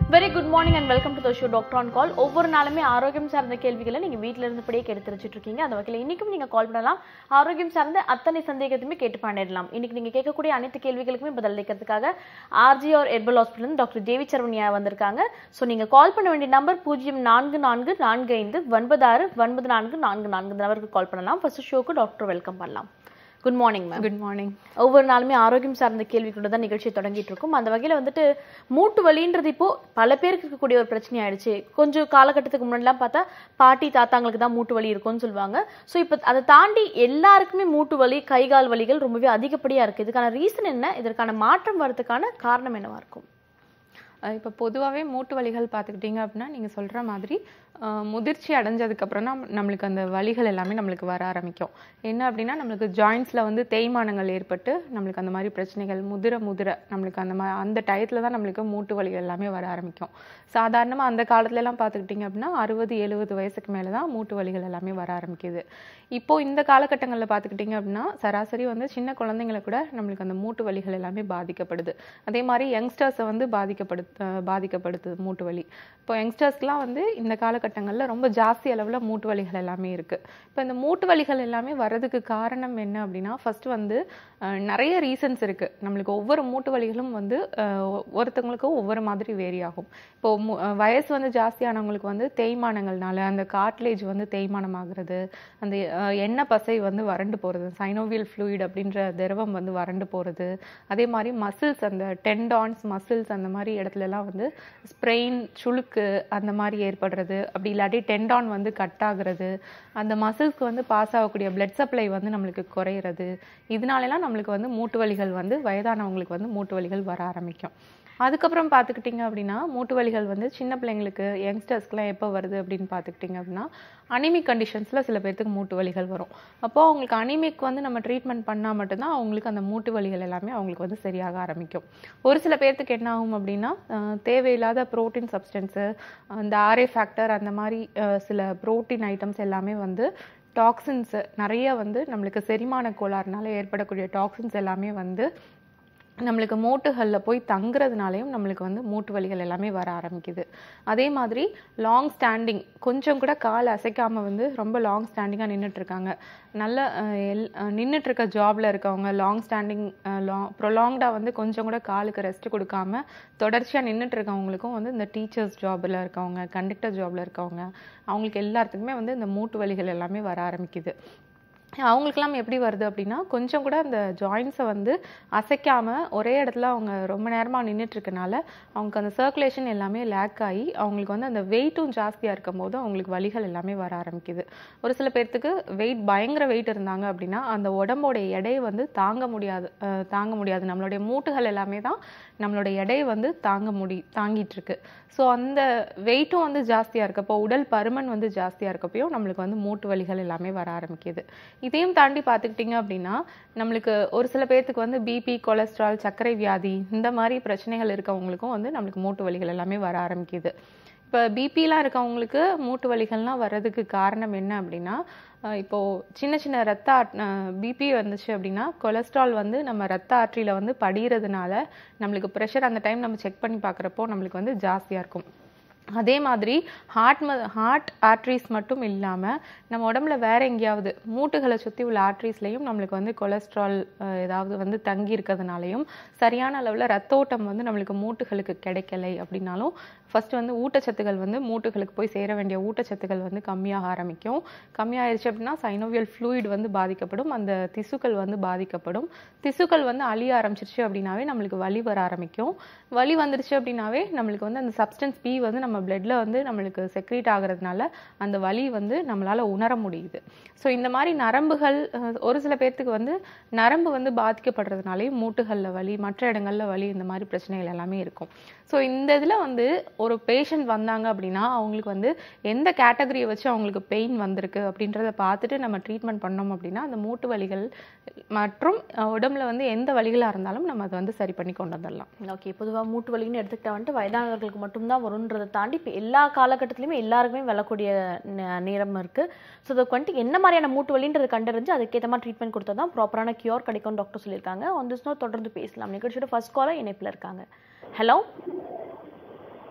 Very good morning and welcome to the show doctor on call ஒவ்வொரு நாளுமே ஆரோக்கியம் சார்ந்த கேள்விகளை நீங்கள் வீட்டில் இருந்தபடியே கேட்டு தெரிஞ்சுட்டு இருக்கீங்க அந்த வகையில் இன்றைக்கும் நீங்கள் கால் பண்ணலாம் ஆரோக்கியம் சார்ந்த அத்தனை சந்தேகத்தையுமே கேட்டு பண்ணிடலாம் இன்னைக்கு நீங்கள் கேட்கக்கூடிய அனைத்து கேள்விகளுக்குமே பதில் அளிக்கிறதுக்காக RG R herbal hospital doctor Devi Saravaniya வந்திருக்காங்க ஸோ நீங்கள் கால் பண்ண வேண்டிய நம்பர் பூஜ்ஜியம் நான்கு நான்கு நான்கு ஐந்து ஒன்பது ஆறு ஒன்பது நான்கு நான்கு நான்கு இந்த நம்பருக்கு கால் பண்ணலாம் ஃபர்ஸ்ட் ஷோக்கு டாக்டர் வெல்கம் பண்ணலாம் good morning ma'am good morning ஒவ்வொரு நாளுமே ஆரோக்கியம் சார்ந்த கேள்விகளோட தான் நிகழ்ச்சி தொடங்கிட்டு இருக்கும் அந்த வகையில் வந்துட்டு மூட்டு வலின்றது இப்போ பல பேருக்கு இருக்கக்கூடிய ஒரு பிரச்சனை ஆயிடுச்சு கொஞ்சம் காலகட்டத்துக்கு முன்னாடிலாம் பார்த்தா பாட்டி தாத்தாங்களுக்கு தான் மூட்டு வலி இருக்கும்னு சொல்லுவாங்க ஸோ இப்போ அதை தாண்டி எல்லாருக்குமே மூட்டு வலி கை கால் வலிகள் ரொம்பவே அதிகப்படியா இருக்கு இதுக்கான ரீசன் என்ன இதற்கான மாற்றம் வரதுக்கான காரணம் என்னவா இருக்கும் இப்போ பொதுவாகவே மூட்டு வலிகள் பார்த்துக்கிட்டிங்க அப்படின்னா நீங்கள் சொல்கிற மாதிரி அஹ், முதிர்ச்சி அடைஞ்சதுக்கப்புறம் தான் நம்மளுக்கு அந்த வலிகள் எல்லாமே நம்மளுக்கு வர ஆரம்பிக்கும் என்ன அப்படின்னா நம்மளுக்கு ஜாயின்ஸில் வந்து தேய்மானங்கள் ஏற்பட்டு நம்மளுக்கு அந்த மாதிரி பிரச்சனைகள் முதிர முதிர நம்மளுக்கு அந்த மாதிரி அந்த டயத்தில் தான் நம்மளுக்கு மூட்டு வலிகள் எல்லாமே வர ஆரம்பிக்கும் சாதாரணமாக அந்த காலத்துல எல்லாம் பார்த்துக்கிட்டிங்க அப்படின்னா அறுபது எழுபது வயசுக்கு மேலே தான் மூட்டு வலிகள் எல்லாமே வர ஆரம்பிக்குது இப்போ இந்த காலகட்டங்களில் பார்த்துக்கிட்டிங்க அப்படின்னா சராசரி வந்து சின்ன குழந்தைங்களை கூட நம்மளுக்கு அந்த மூட்டு வலிகள் எல்லாமே பாதிக்கப்படுது அதே மாதிரி யங்ஸ்டர்ஸை வந்து பாதிக்கப்படு அஹ் பாதிக்கப்படுத்துது மூட்டு வலி இப்போ யங்ஸ்டர்ஸ்க்குலாம் வந்து இந்த காலகட்டங்களில் ரொம்ப ஜாஸ்தி அளவில் மூட்டு வலிகள் எல்லாமே இருக்குது இப்போ இந்த மூட்டு வலிகள் எல்லாமே வர்றதுக்கு காரணம் என்ன அப்படின்னா ஃபர்ஸ்ட் வந்து அஹ், நிறைய ரீசன்ஸ் இருக்குது நம்மளுக்கு ஒவ்வொரு மூட்டு வலிகளும் வந்து அஹ், ஒ- ஒருத்தவங்களுக்கும் ஒவ்வொரு மாதிரி வேரி ஆகும் இப்போ மு- அஹ், வயசு வந்து ஜாஸ்தியானவங்களுக்கு வந்து தேய்மானங்கள்னால அந்த கார்ட்லேஜ் வந்து தேய்மானம் ஆகுறது அந்த அஹ், எண்ணெய் பசை வந்து வறண்டு போகிறது சைனோவியல் ஃப்ளூயிட் அப்படின்ற திரவம் வந்து வறண்டு போகிறது அதே மாதிரி மசில்ஸ் அந்த டெண்டான்ஸ் மசில்ஸ் அந்த மாதிரி இடத்துலலாம் வந்து ஸ்ப்ரெயின் சுளுக்கு அந்த மாதிரி ஏற்படுறது அப்படி இல்லாட்டி டெண்டான் வந்து கட் ஆகுறது அந்த மசில்ஸ்க்கு வந்து பாஸ் ஆகக்கூடிய பிளட் சப்ளை வந்து நம்மளுக்கு குறையிறது இதனாலலாம் நம்மளுக்கு வந்து மூட்டு வலிகள் வந்து வயதானவங்களுக்கு வந்து மூட்டு வலிகள் வர ஆரம்பிக்கும் அதுக்கப்புறம் பார்த்துக்கிட்டிங்க அப்படின்னா மூட்டு வலிகள் வந்து சின்ன பிள்ளைங்களுக்கு யங்ஸ்டர்ஸ்க்குலாம் எப்போ வருது அப்படின்னு பார்த்துக்கிட்டிங்க அப்படின்னா அனிமிக் கண்டிஷன்ஸில் சில பேர்த்துக்கு மூட்டு வலிகள் வரும் அப்போ அவங்களுக்கு அனிமிக் வந்து நம்ம ட்ரீட்மெண்ட் பண்ணால் மட்டும்தான் அவங்களுக்கு அந்த மூட்டு வலிகள் எல்லாமே அவங்களுக்கு வந்து சரியாக ஆரம்பிக்கும் ஒரு சில பேர்த்துக்கு என்ன ஆகும் அப்படின்னா அஹ், தேவையில்லாத ப்ரோட்டீன் சப்ஸ்டன்ஸு அந்த ஆர்ஏ ஃபேக்டர் அந்த மாதிரி அஹ், சில ப்ரோட்டீன் ஐட்டம்ஸ் எல்லாமே வந்து டாக்ஸின்ஸ் நிறைய வந்து நம்மளுக்கு செரிமான கோளாறுனால ஏற்படக்கூடிய டாக்ஸின்ஸ் எல்லாமே வந்து நம்மளுக்கு மூட்டுகளில் போய் தங்குறதுனாலையும் நம்மளுக்கு வந்து மூட்டு வலிகள் எல்லாமே வர ஆரம்பிக்குது அதே மாதிரி லாங் ஸ்டாண்டிங் கொஞ்சம் கூட கால் அசைக்காம வந்து ரொம்ப லாங் ஸ்டாண்டிங்காக நின்றுட்டு இருக்காங்க நல்ல அஹ், எல் நின்றுட்டு இருக்க ஜாப்ல இருக்கவங்க லாங் ஸ்டாண்டிங் லாங் ப்ரொலாங்டாக வந்து கொஞ்சம் கூட காலுக்கு ரெஸ்ட் கொடுக்காம தொடர்ச்சியாக நின்றுட்டு இருக்கவங்களுக்கும் வந்து இந்த டீச்சர்ஸ் ஜாபில் இருக்கவங்க கண்டக்டர் ஜாபில் இருக்கவங்க அவங்களுக்கு எல்லாத்துக்குமே வந்து இந்த மூட்டு வலிகள் எல்லாமே வர ஆரம்பிக்குது அவங்களுக்கெல்லாம் எப்படி வருது அப்படின்னா கொஞ்சம் கூட அந்த ஜாயின்ஸை வந்து அசைக்காம ஒரே இடத்துல அவங்க ரொம்ப நேரமாக நின்றுட்டு இருக்கனால அவங்களுக்கு அந்த சர்க்குலேஷன் எல்லாமே லேக் ஆகி அவங்களுக்கு வந்து அந்த வெயிட்டும் ஜாஸ்தியாக இருக்கும் போது அவங்களுக்கு வலிகள் எல்லாமே வர ஆரம்பிக்குது ஒரு சில பேர்த்துக்கு வெயிட் பயங்கர வெயிட் இருந்தாங்க அப்படின்னா அந்த உடம்போட எடையை வந்து தாங்க முடியாது அஹ் தாங்க முடியாது நம்மளுடைய மூட்டுகள் எல்லாமே தான் நம்மளோட எடையை வந்து தாங்க முடி தாங்கிட்டு இருக்கு ஸோ அந்த வெயிட்டும் வந்து ஜாஸ்தியாக இருக்கப்போ உடல் பருமன் வந்து ஜாஸ்தியாக இருக்கப்பையும் நம்மளுக்கு வந்து மூட்டு வலிகள் எல்லாமே வர ஆரம்பிக்குது இதையும் தாண்டி பார்த்துக்கிட்டிங்க அப்படின்னா நம்மளுக்கு ஒரு சில பேர்த்துக்கு வந்து பிபி கொலஸ்ட்ரால் சர்க்கரை வியாதி இந்த மாதிரி பிரச்சனைகள் இருக்கவங்களுக்கும் வந்து நம்மளுக்கு மூட்டு வலிகள் எல்லாமே வர ஆரம்பிக்குது இப்போ பிபிலாம் இருக்கவங்களுக்கு மூட்டு வலிகள்லாம் வர்றதுக்கு காரணம் என்ன அப்படின்னா அஹ் இப்போ சின்ன சின்ன ரத்த பிபி வந்துச்சு அப்படின்னா கொலஸ்ட்ரால் வந்து நம்ம ரத்த ஆற்றியில் வந்து படிகிறதுனால நம்மளுக்கு ப்ரெஷர் அந்த டைம் நம்ம செக் பண்ணி பார்க்குறப்போ நம்மளுக்கு வந்து ஜாஸ்தியாக இருக்கும் அதே மாதிரி ஹார்ட் ம ஹார்ட் ஆர்ட்ரிஸ் மட்டும் இல்லாமல் நம்ம உடம்புல வேற எங்கேயாவது மூட்டுகளை சுற்றி உள்ள ஆர்ட்ரிஸ்லையும் நம்மளுக்கு வந்து கொலஸ்ட்ரால் அஹ், ஏதாவது வந்து தங்கி இருக்கிறதுனாலையும் சரியான அளவில் ரத்த ஓட்டம் வந்து நம்மளுக்கு மூட்டுகளுக்கு கிடைக்கலை அப்படின்னாலும் ஃபர்ஸ்ட் வந்து ஊட்டச்சத்துக்கள் வந்து மூட்டுகளுக்கு போய் சேர வேண்டிய ஊட்டச்சத்துக்கள் வந்து கம்மியாக ஆரம்பிக்கும் கம்மியாயிருச்சு அப்படின்னா சைனோவியல் ஃப்ளூயிட் வந்து பாதிக்கப்படும் அந்த திசுக்கள் வந்து பாதிக்கப்படும் திசுக்கள் வந்து அழிய ஆரம்பிச்சிருச்சு அப்படின்னாவே நம்மளுக்கு வலி வர ஆரம்பிக்கும் வலி வந்துருச்சு அப்படின்னாவே நம்மளுக்கு வந்து அந்த சப்ஸ்டன்ஸ் பி வந்து நம்ம பிளட்ல வந்து நம்மளுக்கு செக்ரீட் ஆகுறதுனால அந்த வலி வந்து நம்மளால உணர முடியுது ஸோ இந்த மாதிரி நரம்புகள் அஹ், ஒரு சில பேர்த்துக்கு வந்து நரம்பு வந்து பாதிக்கப்படுறதுனாலையும் மூட்டுகளில் வலி மற்ற இடங்கள்ல வலி இந்த மாதிரி பிரச்சனைகள் எல்லாமே இருக்கும் ஸோ இந்த இதில் வந்து ஒரு பேஷண்ட் வந்தாங்க அப்படின்னா அவங்களுக்கு வந்து எந்த கேட்டகரியை வச்சு அவங்களுக்கு பெயின் வந்திருக்கு அப்படின்றத பார்த்துட்டு நம்ம ட்ரீட்மெண்ட் பண்ணோம் அப்படின்னா அந்த மூட்டு வலிகள் மற்றும் அஹ், உடம்புல வந்து எந்த வலிகளாக இருந்தாலும் நம்ம அதை வந்து சரி பண்ணி கொண்டு வந்துடலாம் ஓகே பொதுவா மூட்டு வலின்னு எடுத்துக்கிட்டா வந்துட்டு வயதானவர்களுக்கு மட்டும்தான் வரும்ன்றதை தாண்டி இப்போ எல்லா காலகட்டத்திலுமே எல்லாருக்குமே வரக்கூடிய நே- நேரம் இருக்கு ஸோ அதுக்கு வந்துட்டு என்ன மாதிரியான மூட்டு வலின்றது கண்டறிஞ்சு அதுக்கேற்ற மாதிரி ட்ரீட்மெண்ட் கொடுத்தா தான் ப்ராப்பரான கியூர் கிடைக்கும்னு டாக்டர் சொல்லியிருக்காங்க ஆன் திஸ் நோட் தொடர்ந்து பேசலாம் நிகழ்ச்சியோட ஃபர்ஸ்ட் காலர் இணைப்பில் இருக்காங்க ஹலோ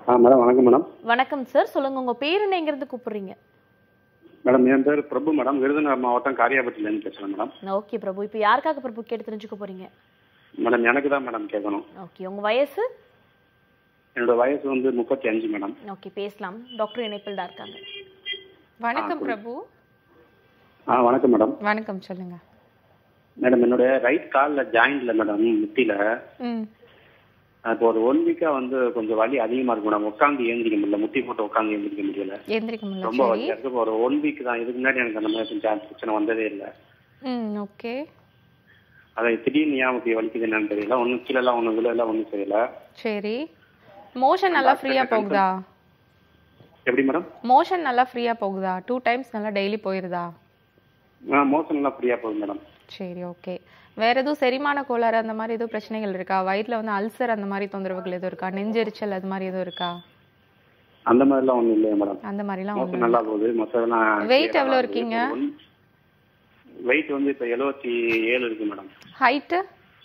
ஆ மேடம் வணக்கம் மேடம் வணக்கம் சார் சொல்லுங்க உங்க பேர் என்ன எங்கிருந்து கூப்பிடுறீங்க மேடம் என் பேர் பிரபு மேடம் விருதுநகர் மாவட்டம் காரியாபட்டிலேருந்து பேசுகிறேன் மேடம் ஓகே பிரபு இப்போ யாருக்காக பிரபு கேட்டு தெரிஞ்சுக்க போறீங்க மேடம் எனக்கு தான் மேடம் கேட்கணும் ஓகே உங்க வயசு என்னோட வயசு வந்து முப்பத்தி அஞ்சு மேடம் ஓகே பேசலாம் டாக்டர் இணைப்பில் தான் இருக்காங்க வணக்கம் பிரபு ஆ வணக்கம் மேடம் வணக்கம் சொல்லுங்க மேடம் என்னோட ரைட் காலில் ஜாயிண்ட்ல மேடம் முட்டியில் ம் இப்போ ஒரு ஒன் வீக்காக வந்து கொஞ்சம் வலி அதிகமாக இருக்கு மேடம் உட்காந்து ஏந்திரிக்க முடியல முட்டி போட்டு உட்காந்து ஏந்திரிக்க முடியல எந்திரிக்க முடியல ரொம்ப சரி வலியாக இருக்கு இப்போ ஒரு ஒன் வீக் தான் இதுக்கு முன்னாடி எனக்கு அந்த மாதிரி கொஞ்சம் பிரச்சனை வந்ததே இல்லை ம் ஓகே அதை திடீர்னு ஏன் அப்படி வலிக்குது என்னன்னு தெரியல ஒன்றும் கீழெல்லாம் ஒன்றும் விழல ஒன்றும் செய்யல சரி மோஷன் நல்லா ஃப்ரீயா போகுதா எப்படி மேடம் மோஷன் நல்லா ஃப்ரீயா போகுதா டூ டைம்ஸ் நல்லா டெய்லி போயிருதா ஆ மோஷன்லாம் ஃப்ரீயாக போகுது மேடம் சரி ஓகே வேற எதுவும் செரிமான கோளாறு அந்த மாதிரி எதுவும் பிரச்சனைகள் இருக்கா வயிற்றுல வந்து அல்சர் அந்த மாதிரி தொந்தரவுகள் எதுவும் இருக்கா நெஞ்செரிச்சல் அது மாதிரி எதுவும் இருக்கா அந்த மாதிரிலாம் ஒன்றும் இல்லையா மேடம் அந்த மாதிரிலாம் மோசம் ஒன்றும் நல்லா போகுது மற்றதெல்லாம் Weight எவ்வளவு இருக்கீங்க? வெயிட் வந்து இப்போ எழுபத்தி ஏழு இருக்கு மேடம் ஹைட்டு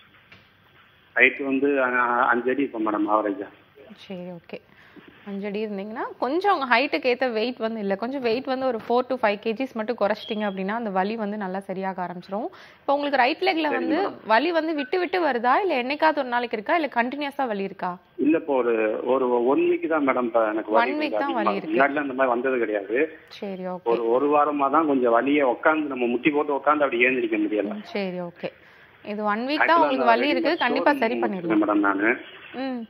ஹைட் வந்து அஹ், அஞ்சு அடி இப்போ மேடம் ஆவரேஜா சரி ஓகே அஞ்சடி இருந்தீங்கன்னா கொஞ்சம் உங்கள் ஹைட்டுக்கு ஏற்ற வெயிட் வந்து இல்லை கொஞ்சம் வெயிட் வந்து ஒரு ஃபோர் டு ஃபைவ் கேஜிஸ் மட்டும் குறைச்சிட்டிங்க அப்படின்னா அந்த வலி வந்து நல்லா சரியாக ஆரம்பிச்சிரும் இப்போ உங்களுக்கு ரைட் லெக்ல வந்து வலி வந்து விட்டு விட்டு வருதா இல்லை என்னைக்காவது ஒரு நாளைக்கு இருக்கா இல்லை கண்டினியூஸாக வலி இருக்கா இல்ல இப்போ ஒரு ஒரு ஒன் வீக் தான் மேடம் இப்போ எனக்கு One week தான் வலி இருக்கு. முன்னாடிலாம் இந்த மாதிரி வந்தது கிடையாது சரி ஓகே ஒரு ஒரு வாரமா தான் கொஞ்சம் வலியை உட்காந்து நம்ம முட்டி போட்டு உட்காந்து அப்படி ஏந்திரிக்க முடியல சரி ஓகே இது ஒன் வீக் தான் உங்களுக்கு வலி இருக்கு கண்டிப்பாக சரி பண்ணிடலாம் மேடம் நானு ம்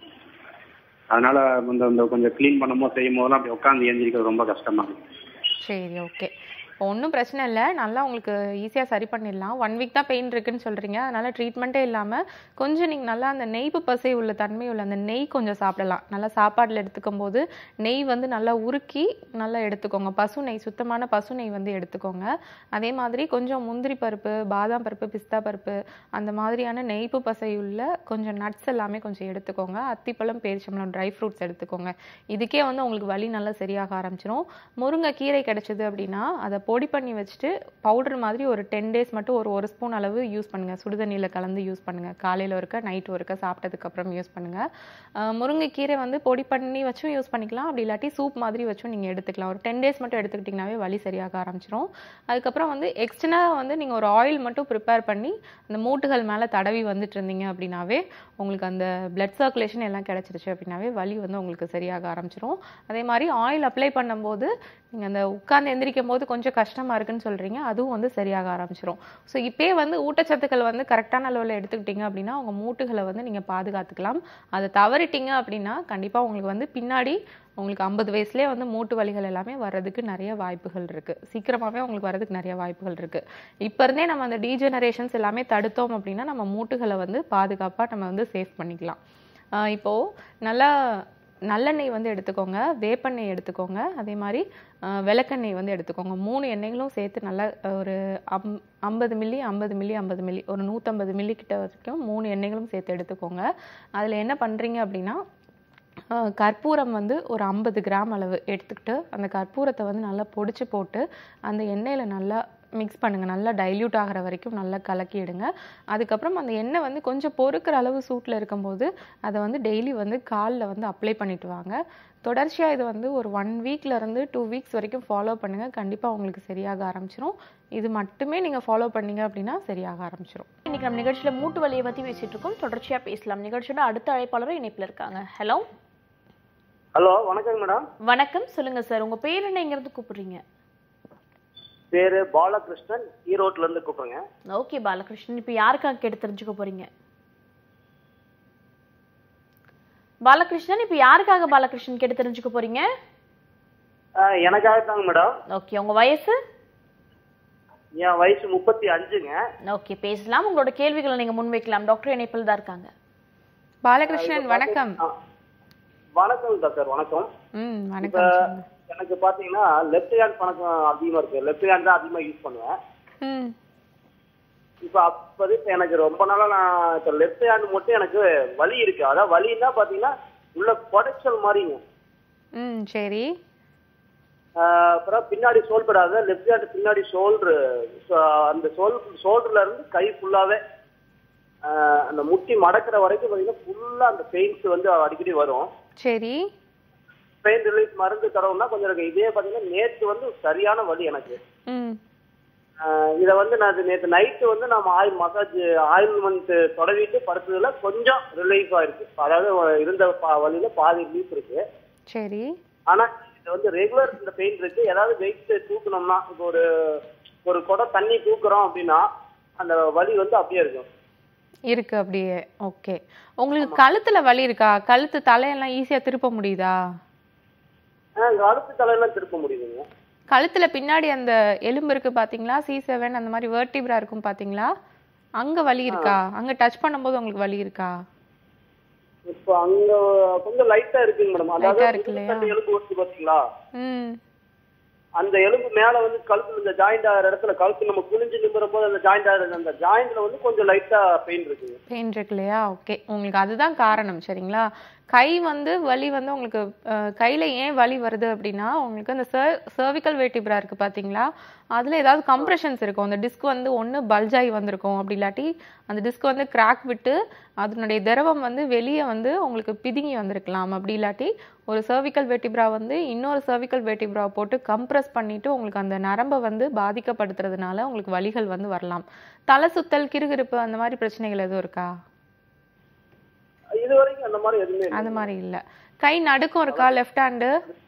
அதனால இந்த இந்த கொஞ்சம் க்ளீன் பண்ணும்போது செய்யும் போதெல்லாம் அப்படி உட்காந்து ஏந்திரிக்கிறது ரொம்ப கஷ்டமா இருக்கு சரி ஓகே இப்போ ஒன்றும் பிரச்சனை இல்லை நல்லா உங்களுக்கு ஈஸியாக சரி பண்ணிடலாம் ஒன் வீக் தான் பெயின் இருக்குன்னு சொல்கிறீங்க அதனால் ட்ரீட்மெண்ட்டே இல்லாமல் கொஞ்சம் நீங்கள் நல்லா அந்த நெய்ப்பு பசை உள்ள தன்மை உள்ள அந்த நெய் கொஞ்சம் சாப்பிடலாம் நல்லா சாப்பாட்டில் எடுத்துக்கும் போது நெய் வந்து நல்லா உருக்கி நல்லா எடுத்துக்கோங்க பசு நெய் சுத்தமான பசு நெய் வந்து எடுத்துக்கோங்க அதே மாதிரி கொஞ்சம் முந்திரி பருப்பு பாதாம் பருப்பு பிஸ்தா பருப்பு அந்த மாதிரியான நெய்ப்பு பசை உள்ள கொஞ்சம் நட்ஸ் எல்லாமே கொஞ்சம் எடுத்துக்கோங்க அத்திப்பழம் பேரிச்சம்பழம் ட்ரை ஃப்ரூட்ஸ் எடுத்துக்கோங்க இதுக்கே வந்து உங்களுக்கு வலி நல்லா சரியாக ஆரம்பிச்சிரும் முருங்கை கீரை கிடைச்சது அப்படின்னா அதை பொடி பண்ணி வச்சுட்டு பவுடர் மாதிரி ஒரு டென் டேஸ் மட்டும் ஒரு ஒரு ஸ்பூன் அளவு யூஸ் பண்ணுங்கள் சுடுதண்ணியில் கலந்து யூஸ் பண்ணுங்கள் காலையில் ஒருக்க நைட் ஒருக்க சாப்பிட்டதுக்கப்புறம் யூஸ் பண்ணுங்கள் முருங்கைக்கீரை வந்து பொடி பண்ணி வச்சும் யூஸ் பண்ணிக்கலாம் அப்படி இல்லாட்டி சூப் மாதிரி வச்சும் நீங்கள் எடுத்துக்கலாம் ஒரு டென் டேஸ் மட்டும் எடுத்துக்கிட்டிங்கனாவே வலி சரியாக ஆரம்பிச்சிரும் அதுக்கப்புறம் வந்து எக்ஸ்டர்னாக வந்து நீங்கள் ஒரு ஆயில் மட்டும் ப்ரிப்பேர் பண்ணி அந்த மூட்டுகள் மேலே தடவி வந்துட்டு இருந்தீங்க அப்படின்னாவே உங்களுக்கு அந்த பிளட் சர்க்குலேஷன் எல்லாம் கிடச்சிருச்சு அப்படின்னாவே வலி வந்து உங்களுக்கு சரியாக ஆரம்பிச்சிரும் அதே மாதிரி ஆயில் அப்ளை பண்ணும்போது நீங்கள் அந்த உட்கார்ந்து எந்திரிக்கும் போது கொஞ்சம் கஷ்டமாக இருக்குன்னு சொல்கிறீங்க அதுவும் வந்து சரியாக ஆரம்பிச்சிரும் ஸோ இப்போயே வந்து ஊட்டச்சத்துக்கள் வந்து கரெக்டான அளவில் எடுத்துக்கிட்டீங்க அப்படின்னா உங்கள் மூட்டுகளை வந்து நீங்கள் பாதுகாத்துக்கலாம் அதை தவறிட்டீங்க அப்படின்னா கண்டிப்பாக உங்களுக்கு வந்து பின்னாடி உங்களுக்கு ஐம்பது வயசுலேயே வந்து மூட்டு வலிகள் எல்லாமே வர்றதுக்கு நிறைய வாய்ப்புகள் இருக்குது சீக்கிரமாகவே உங்களுக்கு வர்றதுக்கு நிறைய வாய்ப்புகள் இருக்குது இப்போ இருந்தே நம்ம அந்த டீஜெனரேஷன்ஸ் எல்லாமே தடுத்தோம் அப்படின்னா நம்ம மூட்டுகளை வந்து பாதுகாப்பாக நம்ம வந்து சேவ் பண்ணிக்கலாம் ஆஹ் இப்போ நல்லா நல்லெண்ணெய் வந்து எடுத்துக்கோங்க வேப்பெண்ணெய் எடுத்துக்கோங்க அதே மாதிரி ஆஹ் விளக்கெண்ணெய் வந்து எடுத்துக்கோங்க மூணு எண்ணெய்களும் சேர்த்து நல்லா ஆஹ் ஒரு அம் ஐம்பது மில்லி ஐம்பது மில்லி ஐம்பது மில்லி ஒரு நூற்றம்பது மில்லி கிட்ட வரைக்கும் மூணு எண்ணெய்களும் சேர்த்து எடுத்துக்கோங்க அதில் என்ன பண்ணுறீங்க அப்படின்னா ஆஹ் கற்பூரம் வந்து ஒரு ஐம்பது கிராம் அளவு எடுத்துக்கிட்டு அந்த கற்பூரத்தை வந்து நல்லா பொடிச்சு போட்டு அந்த எண்ணெயில் நல்லா மிக்ஸ் பண்ணுங்க நல்லா டைல்யூட் ஆகிற வரைக்கும் நல்லா கலக்கிடுங்க அதுக்கப்புறம் அந்த எண்ணெய் வந்து கொஞ்சம் பொறுக்கிற அளவு சூட்டில் இருக்கும்போது அதை வந்து டெய்லி வந்து காலில் வந்து அப்ளை பண்ணிட்டு வாங்க தொடர்ச்சியாக இது வந்து ஒரு ஒன் வீக்ல இருந்து டூ வீக்ஸ் வரைக்கும் ஃபாலோ பண்ணுங்க கண்டிப்பாக உங்களுக்கு சரியாக ஆரம்பிச்சிரும் இது மட்டுமே நீங்கள் ஃபாலோ பண்ணீங்க அப்படின்னா சரியாக ஆரம்பிச்சிரும் இன்னைக்கு நம்ம நிகழ்ச்சியில மூட்டு வலியை பத்தி பேசிட்டு இருக்கோம் தொடர்ச்சியா பேசலாம் நிகழ்ச்சியோட அடுத்த அழைப்பாளரும் இணைப்புல இருக்காங்க ஹலோ ஹலோ வணக்கங்க மேடம் வணக்கம் சொல்லுங்க சார் உங்க பேர் என்ன எங்கிறது கூப்பிடுறீங்க பேரு பாலகிருஷ்ணன் ஈரோட்ல இருந்து கூப்பிடுங்க ஓகே பாலகிருஷ்ணன் இப்போ யாருக்காக கேட்டு தெரிஞ்சுக்க போறீங்க பாலகிருஷ்ணன் இப்போ யாருக்காக பாலகிருஷ்ணன் கேட்டு தெரிஞ்சுக்க போறீங்க ஆஹ் எனக்காக தாங்க மேடம் ஓகே உங்க வயசு என் வயசு முப்பத்தி அஞ்சுங்க ஓகே பேசலாம் உங்களோட கேள்விகளை நீங்க முன்வைக்கலாம் டாக்டர் இணைப்பில் தான் இருக்காங்க பாலகிருஷ்ணன் வணக்கம் ஆ, வணக்கம் டாக்டர் வணக்கம் ம் இப்ப வணக்கம் சொல்லுங்க. எனக்கு பாத்தீங்கன்னா லெஃப்ட் ஹேண்ட் பணக்கம் அதிகமா இருக்கு லெஃப்ட் ஹேண்ட் தான் அதிகமா யூஸ் பண்ணுவேன் ம் இப்ப அப்போது இப்ப எனக்கு ரொம்ப நாளா நான் இப்ப லெஃப்ட் ஹேண்ட் மட்டும் எனக்கு வலி இருக்கு அதாவது வலின்னா பாத்தீங்கன்னா உள்ள குடைச்சல் மாதிரிங்க ம் சரி ஆஹ் அப்புறம் பின்னாடி சோல்படாத லெஃப்ட் ஹேண்ட் பின்னாடி ஷோல்டரு அந்த ஷோல் ஷோல்டர்ல இருந்து கை ஃபுல்லாவே அந்த முட்டி மடக்கிற வரைக்கும் பார்த்தீங்கன்னா ஃபுல்லா அந்த பெயின்ஸ் வந்து அடிக்கடி வரும் சரி பெயின் ரிலீஃப் மருந்து தடவுனா கொஞ்சம் இருக்கு இதே பாத்தீங்கன்னா நேத்து வந்து சரியான வலி எனக்கு ம் ஆஹ் இதை வந்து நான் நேற்று நைட்டு வந்து நம்ம ஆயில் மசாஜ் ஆயில்மெண்ட் தொடவிட்டு படுத்ததுல கொஞ்சம் ரிலீஃப் ஆயிருக்கு அதாவது இருந்த பா- வலியில பாதி ரிலீஃப் இருக்கு சரி ஆனா இது வந்து ரெகுலர் இந்த பெயின் இருக்கு ஏதாவது வெயிட் தூக்கணும்னா இப்போ ஒரு ஒரு குடம் தண்ணி தூக்குறோம் அப்படின்னா அந்த வலி வந்து அப்படியே இருக்கும் இருக்கு அப்படியே ஓகே உங்களுக்கு கழுத்துல வலி இருக்கா கழுத்து தலையெல்லாம் ஈஸியா திருப்ப முடியுதா ஆஹ் இங்க அடுத்த தலையெல்லாம் திருப்ப முடியுதுங்க கழுத்துல பின்னாடி அந்த எலும்பு இருக்கு பாத்தீங்களா சி செவன் அந்த மாதிரி வேர்டிப்ரா இருக்கும் பாத்தீங்களா அங்க வலி இருக்கா அங்க டச் பண்ணும்போது உங்களுக்கு வலி இருக்கா இப்போ அங்க கொஞ்சம் லைட்டா இருக்குங்க மேடம் Light ஆ அதாவது இருக்கு இல்லையா? முதுகுத்தண்டு எலும்பு வருது பாத்தீங்களா ம் அந்த எலும்பு மேல வந்து கழுத்து இந்த ஜாயிண்ட் ஆகிற இடத்துல கழுத்து நம்ம குனிஞ்சு நிமிர போது அந்த ஜாயிண்ட் ஆகிற அந்த ஜாயிண்ட்ல வந்து கொஞ்சம் லைட்டா பெயின் இருக்குங்க பெயின் இருக்கு இல்லையா ஓகே உங்களுக்கு அதுதான் காரணம் சரிங்களா கை வந்து வலி வந்து உங்களுக்கு அஹ், கையில ஏன் வலி வருது அப்படின்னா உங்களுக்கு அந்த சர்விக்கல் வேட்டிப்ரா இருக்கு பாத்தீங்களா அதுல ஏதாவது கம்ப்ரெஷன்ஸ் இருக்கும் அந்த டிஸ்க் வந்து ஒண்ணு பல்ஜ் ஆகி வந்திருக்கும் அப்படி இல்லாட்டி அந்த டிஸ்க் வந்து கிராக் விட்டு அதனுடைய திரவம் வந்து வெளியே வந்து உங்களுக்கு பிதுங்கி வந்திருக்கலாம் அப்படி இல்லாட்டி ஒரு சர்விக்கல் வேட்டிப்ரா வந்து இன்னொரு சர்விக்கல் வேட்டிப்ரா போட்டு கம்ப்ரஸ் பண்ணிட்டு உங்களுக்கு அந்த நரம்பை வந்து பாதிக்கப்படுத்துறதுனால உங்களுக்கு வலிகள் வந்து வரலாம் தலை சுத்தல் கிறுகிறுப்பு அந்த மாதிரி பிரச்சனைகள் எதுவும் இருக்கா இது வரைக்கும் அந்த மாதிரி எதுவுமே இல்லை. அந்த மாதிரி இல்ல கை நடுக்கம் இருக்கா லெஃப்ட் ஹேண்டு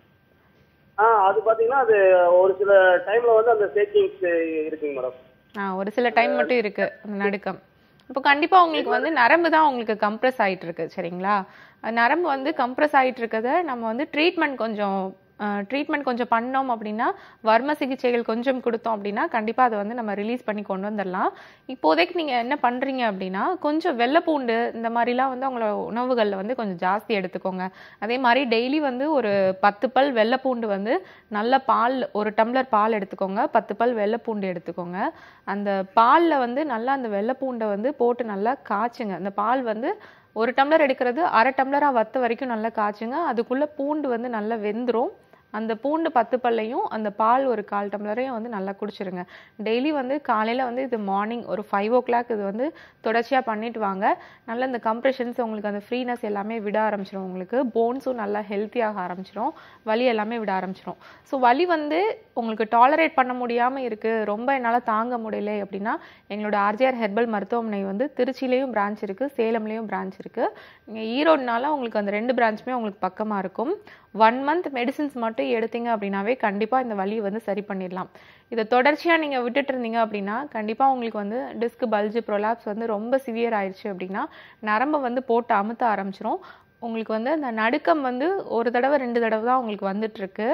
ஆ அது பாத்தீங்கன்னா அது ஒரு சில டைம்ல வந்து அந்த சேக்கிங்ஸ் இருக்குங்க மேடம் ஆ ஒரு சில டைம் மட்டும் இருக்கு அந்த நடுக்கம் இப்போ கண்டிப்பா உங்களுக்கு வந்து நரம்பு தான் உங்களுக்கு கம்ப்ரஸ் ஆயிட்டு இருக்கு சரிங்களா அஹ் நரம்பு வந்து கம்ப்ரஸ் ஆயிட்டு இருக்கத நம்ம வந்து ட்ரீட்மெண்ட் கொஞ்சம் ட்ரீட்மெண்ட் கொஞ்சம் பண்ணோம் அப்படின்னா வர்ம சிகிச்சைகள் கொஞ்சம் கொடுத்தோம் அப்படின்னா கண்டிப்பா அதை வந்து நம்ம ரிலீஸ் பண்ணி கொண்டு வந்துடலாம் இப்போதைக்கு நீங்க என்ன பண்றீங்க அப்படின்னா கொஞ்சம் வெள்ளைப்பூண்டு இந்த மாதிரிலாம் வந்து உங்களோட உணவுகள்ல வந்து கொஞ்சம் ஜாஸ்தி எடுத்துக்கோங்க அதே மாதிரி டெய்லி வந்து ஒரு பத்து பல் வெள்ளைப்பூண்டு வந்து நல்ல பால் ஒரு டம்ளர் பால் எடுத்துக்கோங்க பத்து பல் வெள்ளைப்பூண்டு எடுத்துக்கோங்க அந்த பால்ல வந்து நல்லா அந்த வெள்ளைப்பூண்டை வந்து போட்டு நல்லா காய்ச்சுங்க அந்த பால் வந்து ஒரு டம்ளர் எடுக்கிறது அரை டம்ளரா வத்த வரைக்கும் நல்லா காய்ச்சுங்க அதுக்குள்ள பூண்டு வந்து நல்லா வெந்துரும் அந்த பூண்டு பத்து பல்லையும் அந்த பால் ஒரு கால் டம்ளரையும் வந்து நல்லா குடிச்சிருங்க டெய்லி வந்து காலையில வந்து இது மார்னிங் ஒரு ஃபைவ் ஓ கிளாக் இது வந்து தொடர்ச்சியா பண்ணிட்டு வாங்க நல்ல இந்த கம்ப்ரெஷன்ஸ் உங்களுக்கு அந்த ஃப்ரீனஸ் எல்லாமே விட ஆரம்பிச்சிடும் உங்களுக்கு போன்ஸும் நல்லா ஹெல்த்தியாக ஆரம்பிச்சிடும் வலி எல்லாமே விட ஆரம்பிச்சிடும் ஸோ வலி வந்து உங்களுக்கு டாலரேட் பண்ண முடியாம இருக்கு ரொம்ப என்னால தாங்க முடியல அப்படின்னா எங்களோட ஆர்ஜிஆர் ஹெர்பல் மருத்துவமனை வந்து திருச்சியிலையும் பிரான்ச் இருக்கு சேலம்லயும் பிரான்ச் இருக்கு நீங்க ஈரோடுனால உங்களுக்கு அந்த ரெண்டு பிரான்ச்சுமே உங்களுக்கு பக்கமா இருக்கும் ஒன் மந்த் மெடிசின்ஸ் மட்டும் எடுத்தீங்க அப்படின்னாவே கண்டிப்பா இந்த வலியை வந்து சரி பண்ணிடலாம் இதை தொடர்ச்சியா நீங்க விட்டுட்டு இருந்தீங்க அப்படின்னா கண்டிப்பா உங்களுக்கு வந்து டிஸ்க் பல்ஜ் ப்ரொலாப்ஸ் வந்து ரொம்ப சிவியர் ஆயிடுச்சு அப்படின்னா நரம்பை வந்து போட்டு அமுத்த ஆரம்பிச்சிரும் உங்களுக்கு வந்து அந்த நடுக்கம் வந்து ஒரு தடவை ரெண்டு தடவை தான் உங்களுக்கு வந்துட்டு இருக்கு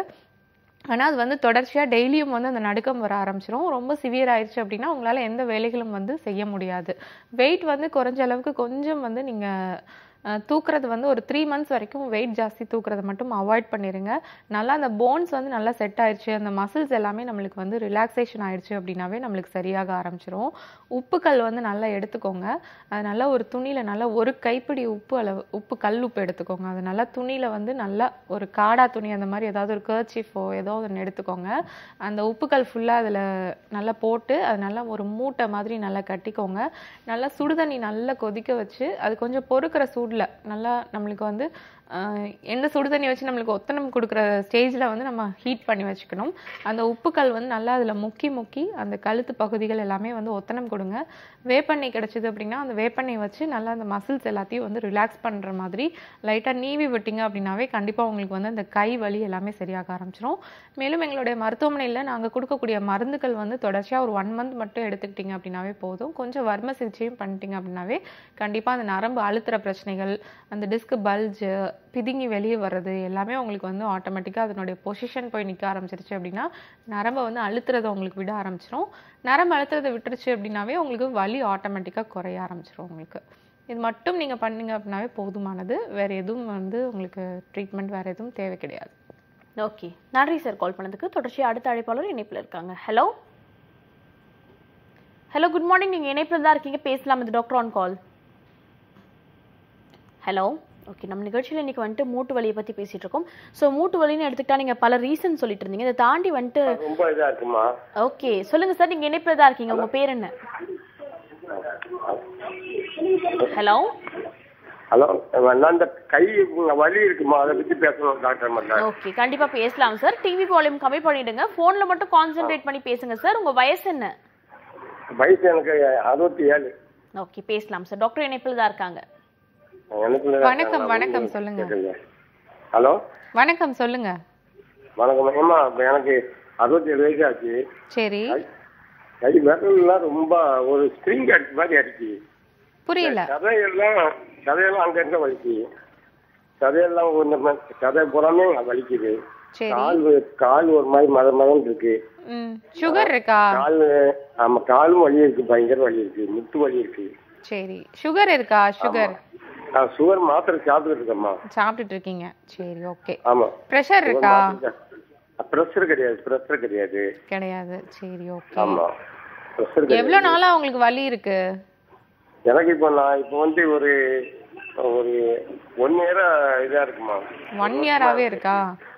ஆனா அது வந்து தொடர்ச்சியா டெய்லியும் வந்து அந்த நடுக்கம் வர ஆரம்பிச்சிரும் ரொம்ப சிவியர் ஆயிடுச்சு அப்படின்னா உங்களால எந்த வேலைகளும் வந்து செய்ய முடியாது வெயிட் வந்து குறைஞ்ச அளவுக்கு கொஞ்சம் வந்து நீங்க அஹ், தூக்குறது வந்து ஒரு த்ரீ மந்த்ஸ் வரைக்கும் வெயிட் ஜாஸ்தி தூக்குறதை மட்டும் அவாய்ட் பண்ணிடுங்க நல்லா அந்த போன்ஸ் வந்து நல்லா செட் ஆயிடுச்சு அந்த மசில்ஸ் எல்லாமே நம்மளுக்கு வந்து ரிலாக்ஸேஷன் ஆயிடுச்சு அப்படின்னாவே நம்மளுக்கு சரியாக ஆரம்பிச்சிரும் உப்புக்கல் வந்து நல்லா எடுத்துக்கோங்க அது நல்லா ஒரு துணியில நல்லா ஒரு கைப்பிடி உப்பு அளவு உப்பு கல் உப்பு எடுத்துக்கோங்க அது நல்லா துணியில வந்து நல்லா ஒரு காடா துணி அந்த மாதிரி ஏதாவது ஒரு கர்ச்சிஃபோ ஏதோ ஒன்று எடுத்துக்கோங்க அந்த உப்புக்கல் ஃபுல்லாக அதில் நல்லா போட்டு அது நல்லா ஒரு மூட்டை மாதிரி நல்லா கட்டிக்கோங்க நல்லா சுடுதண்ணி நல்லா கொதிக்க வச்சு அது கொஞ்சம் பொறுக்கிற சூடில் நல்லா நம்மளுக்கு வந்து ஆஹ், எந்த சுடுதண்ணி வச்சு நம்மளுக்கு ஒத்தனம் கொடுக்குற ஸ்டேஜில் வந்து நம்ம ஹீட் பண்ணி வச்சுக்கணும் அந்த உப்புக்கல் வந்து நல்லா அதில் முக்கி முக்கி அந்த கழுத்து பகுதிகள் எல்லாமே வந்து ஒத்தனம் கொடுங்க வேப்பெண்ணெய் கிடைச்சது அப்படின்னா அந்த வேப்பெண்ணெய் வச்சு நல்லா அந்த மசில்ஸ் எல்லாத்தையும் வந்து ரிலாக்ஸ் பண்ணுற மாதிரி லைட்டாக நீவி விட்டீங்க அப்படின்னாவே கண்டிப்பாக உங்களுக்கு வந்து அந்த கை வலி எல்லாமே சரியாக ஆரம்பிச்சிரும் மேலும் எங்களுடைய மருத்துவமனையில் நாங்கள் கொடுக்கக்கூடிய மருந்துகள் வந்து தொடர்ச்சியாக ஒரு ஒன் மந்த் மட்டும் எடுத்துக்கிட்டீங்க அப்படின்னாவே போதும் கொஞ்சம் வர்ம சிகிச்சையும் பண்ணிட்டீங்க அப்படின்னாவே கண்டிப்பாக அந்த நரம்பு அழுத்துற பிரச்சனைகள் அந்த டிஸ்க் பல்ஜு பிதுங்கி வெளியே வர்றது எல்லாமே உங்களுக்கு வந்து ஆட்டோமேட்டிக்காக அதனுடைய பொசிஷன் போய் நிற்க ஆரம்பிச்சிருச்சு அப்படின்னா நரம்பை வந்து அழுத்துறதை உங்களுக்கு விட ஆரம்பிச்சிரும் நரம்பு அழுத்துறதை விட்டுருச்சு அப்படின்னாவே உங்களுக்கு வலி ஆட்டோமேட்டிக்காக குறைய ஆரம்பிச்சிரும் உங்களுக்கு இது மட்டும் நீங்கள் பண்ணீங்க அப்படின்னாவே போதுமானது வேற எதுவும் வந்து உங்களுக்கு ட்ரீட்மெண்ட் வேற எதுவும் தேவை கிடையாது ஓகே நன்றி சார் கால் பண்ணதுக்கு தொடர்ச்சியா அடுத்த அழைப்பாளர் இணைப்புல இருக்காங்க ஹலோ ஹலோ குட் மார்னிங் நீங்க இணைப்புல தான் இருக்கீங்க பேசலாம் இது doctor on call hello okay நம்ம நிகழ்ச்சியில் இன்னைக்கு வந்துட்டு மூட்டு வலியை பத்தி பேசிட்டு இருக்கோம் ஸோ மூட்டு வலின்னு எடுத்துக்கிட்டா நீங்க பல ரீசன் சொல்லிட்டு இருந்தீங்க இதை தாண்டி வந்துட்டு ரொம்ப இதா இருக்குமா ஓகே சொல்லுங்க சார் நீங்க இணைப்புல தான் இருக்கீங்க உங்க பேர் என்ன ஹலோ ஹலோ நான் இந்த கை வலி இருக்குமா அதை பத்தி பேசணும் டாக்டர் மட்டும் ஓகே கண்டிப்பா பேசலாம் சார் டிவி வால்யூம் கம்மி பண்ணிடுங்க போன்ல மட்டும் கான்சென்ட்ரேட் பண்ணி பேசுங்க சார் உங்க வயசு என்ன வயசு எனக்கு அறுபத்தி ஏழு ஓகே பேசலாம் சார் டாக்டர் இணைப்பில் தான் இருக்காங்க எனக்கு வணக்கம், வணக்கம், சொல்லுங்க. ஹலோ வணக்கம் சொல்லுங்க வணக்கம் ஏமா இப்ப எனக்கு அறுபத்தி ஏழு வயசு ஆச்சு சரி கை விரல்லாம் ரொம்ப ஒரு ஸ்ப்ரிங் அடிச்ச மாதிரி அடிச்சு புரியல சதையெல்லாம் சதையெல்லாம் அங்க இருக்க வலிக்கு சதையெல்லாம் கொஞ்சம் சதை புறமே வலிக்குது சரி கால் கால் ஒரு மாதிரி மத மதம் இருக்கு ம் சுகர் இருக்கா கால் ஆமா காலும் வலி இருக்கு பயங்கர வலி இருக்கு முட்டு வலி இருக்கு சரி சுகர் இருக்கா சுகர் நான் சுகர் மாத்திரை சாப்பிட்டுட்டு இருக்கேம்மா சாப்பிட்டுட்டு இருக்கீங்க சரி ஓகே ஆமா ப்ரெஷர் இருக்கா ப்ரெஷர் கிடையாது ப்ரெஷர் கிடையாது கிடையாது சரி ஓகே ஆமா ப்ரெஷர் கிடையாது எவ்வளவு நாளா உங்களுக்கு வலி இருக்கு எனக்கு இப்போ நான் இப்போ வந்து ஒரு ஒரு ஒன் இயரா இதா இருக்குமா ஒன் இயராவே இருக்கா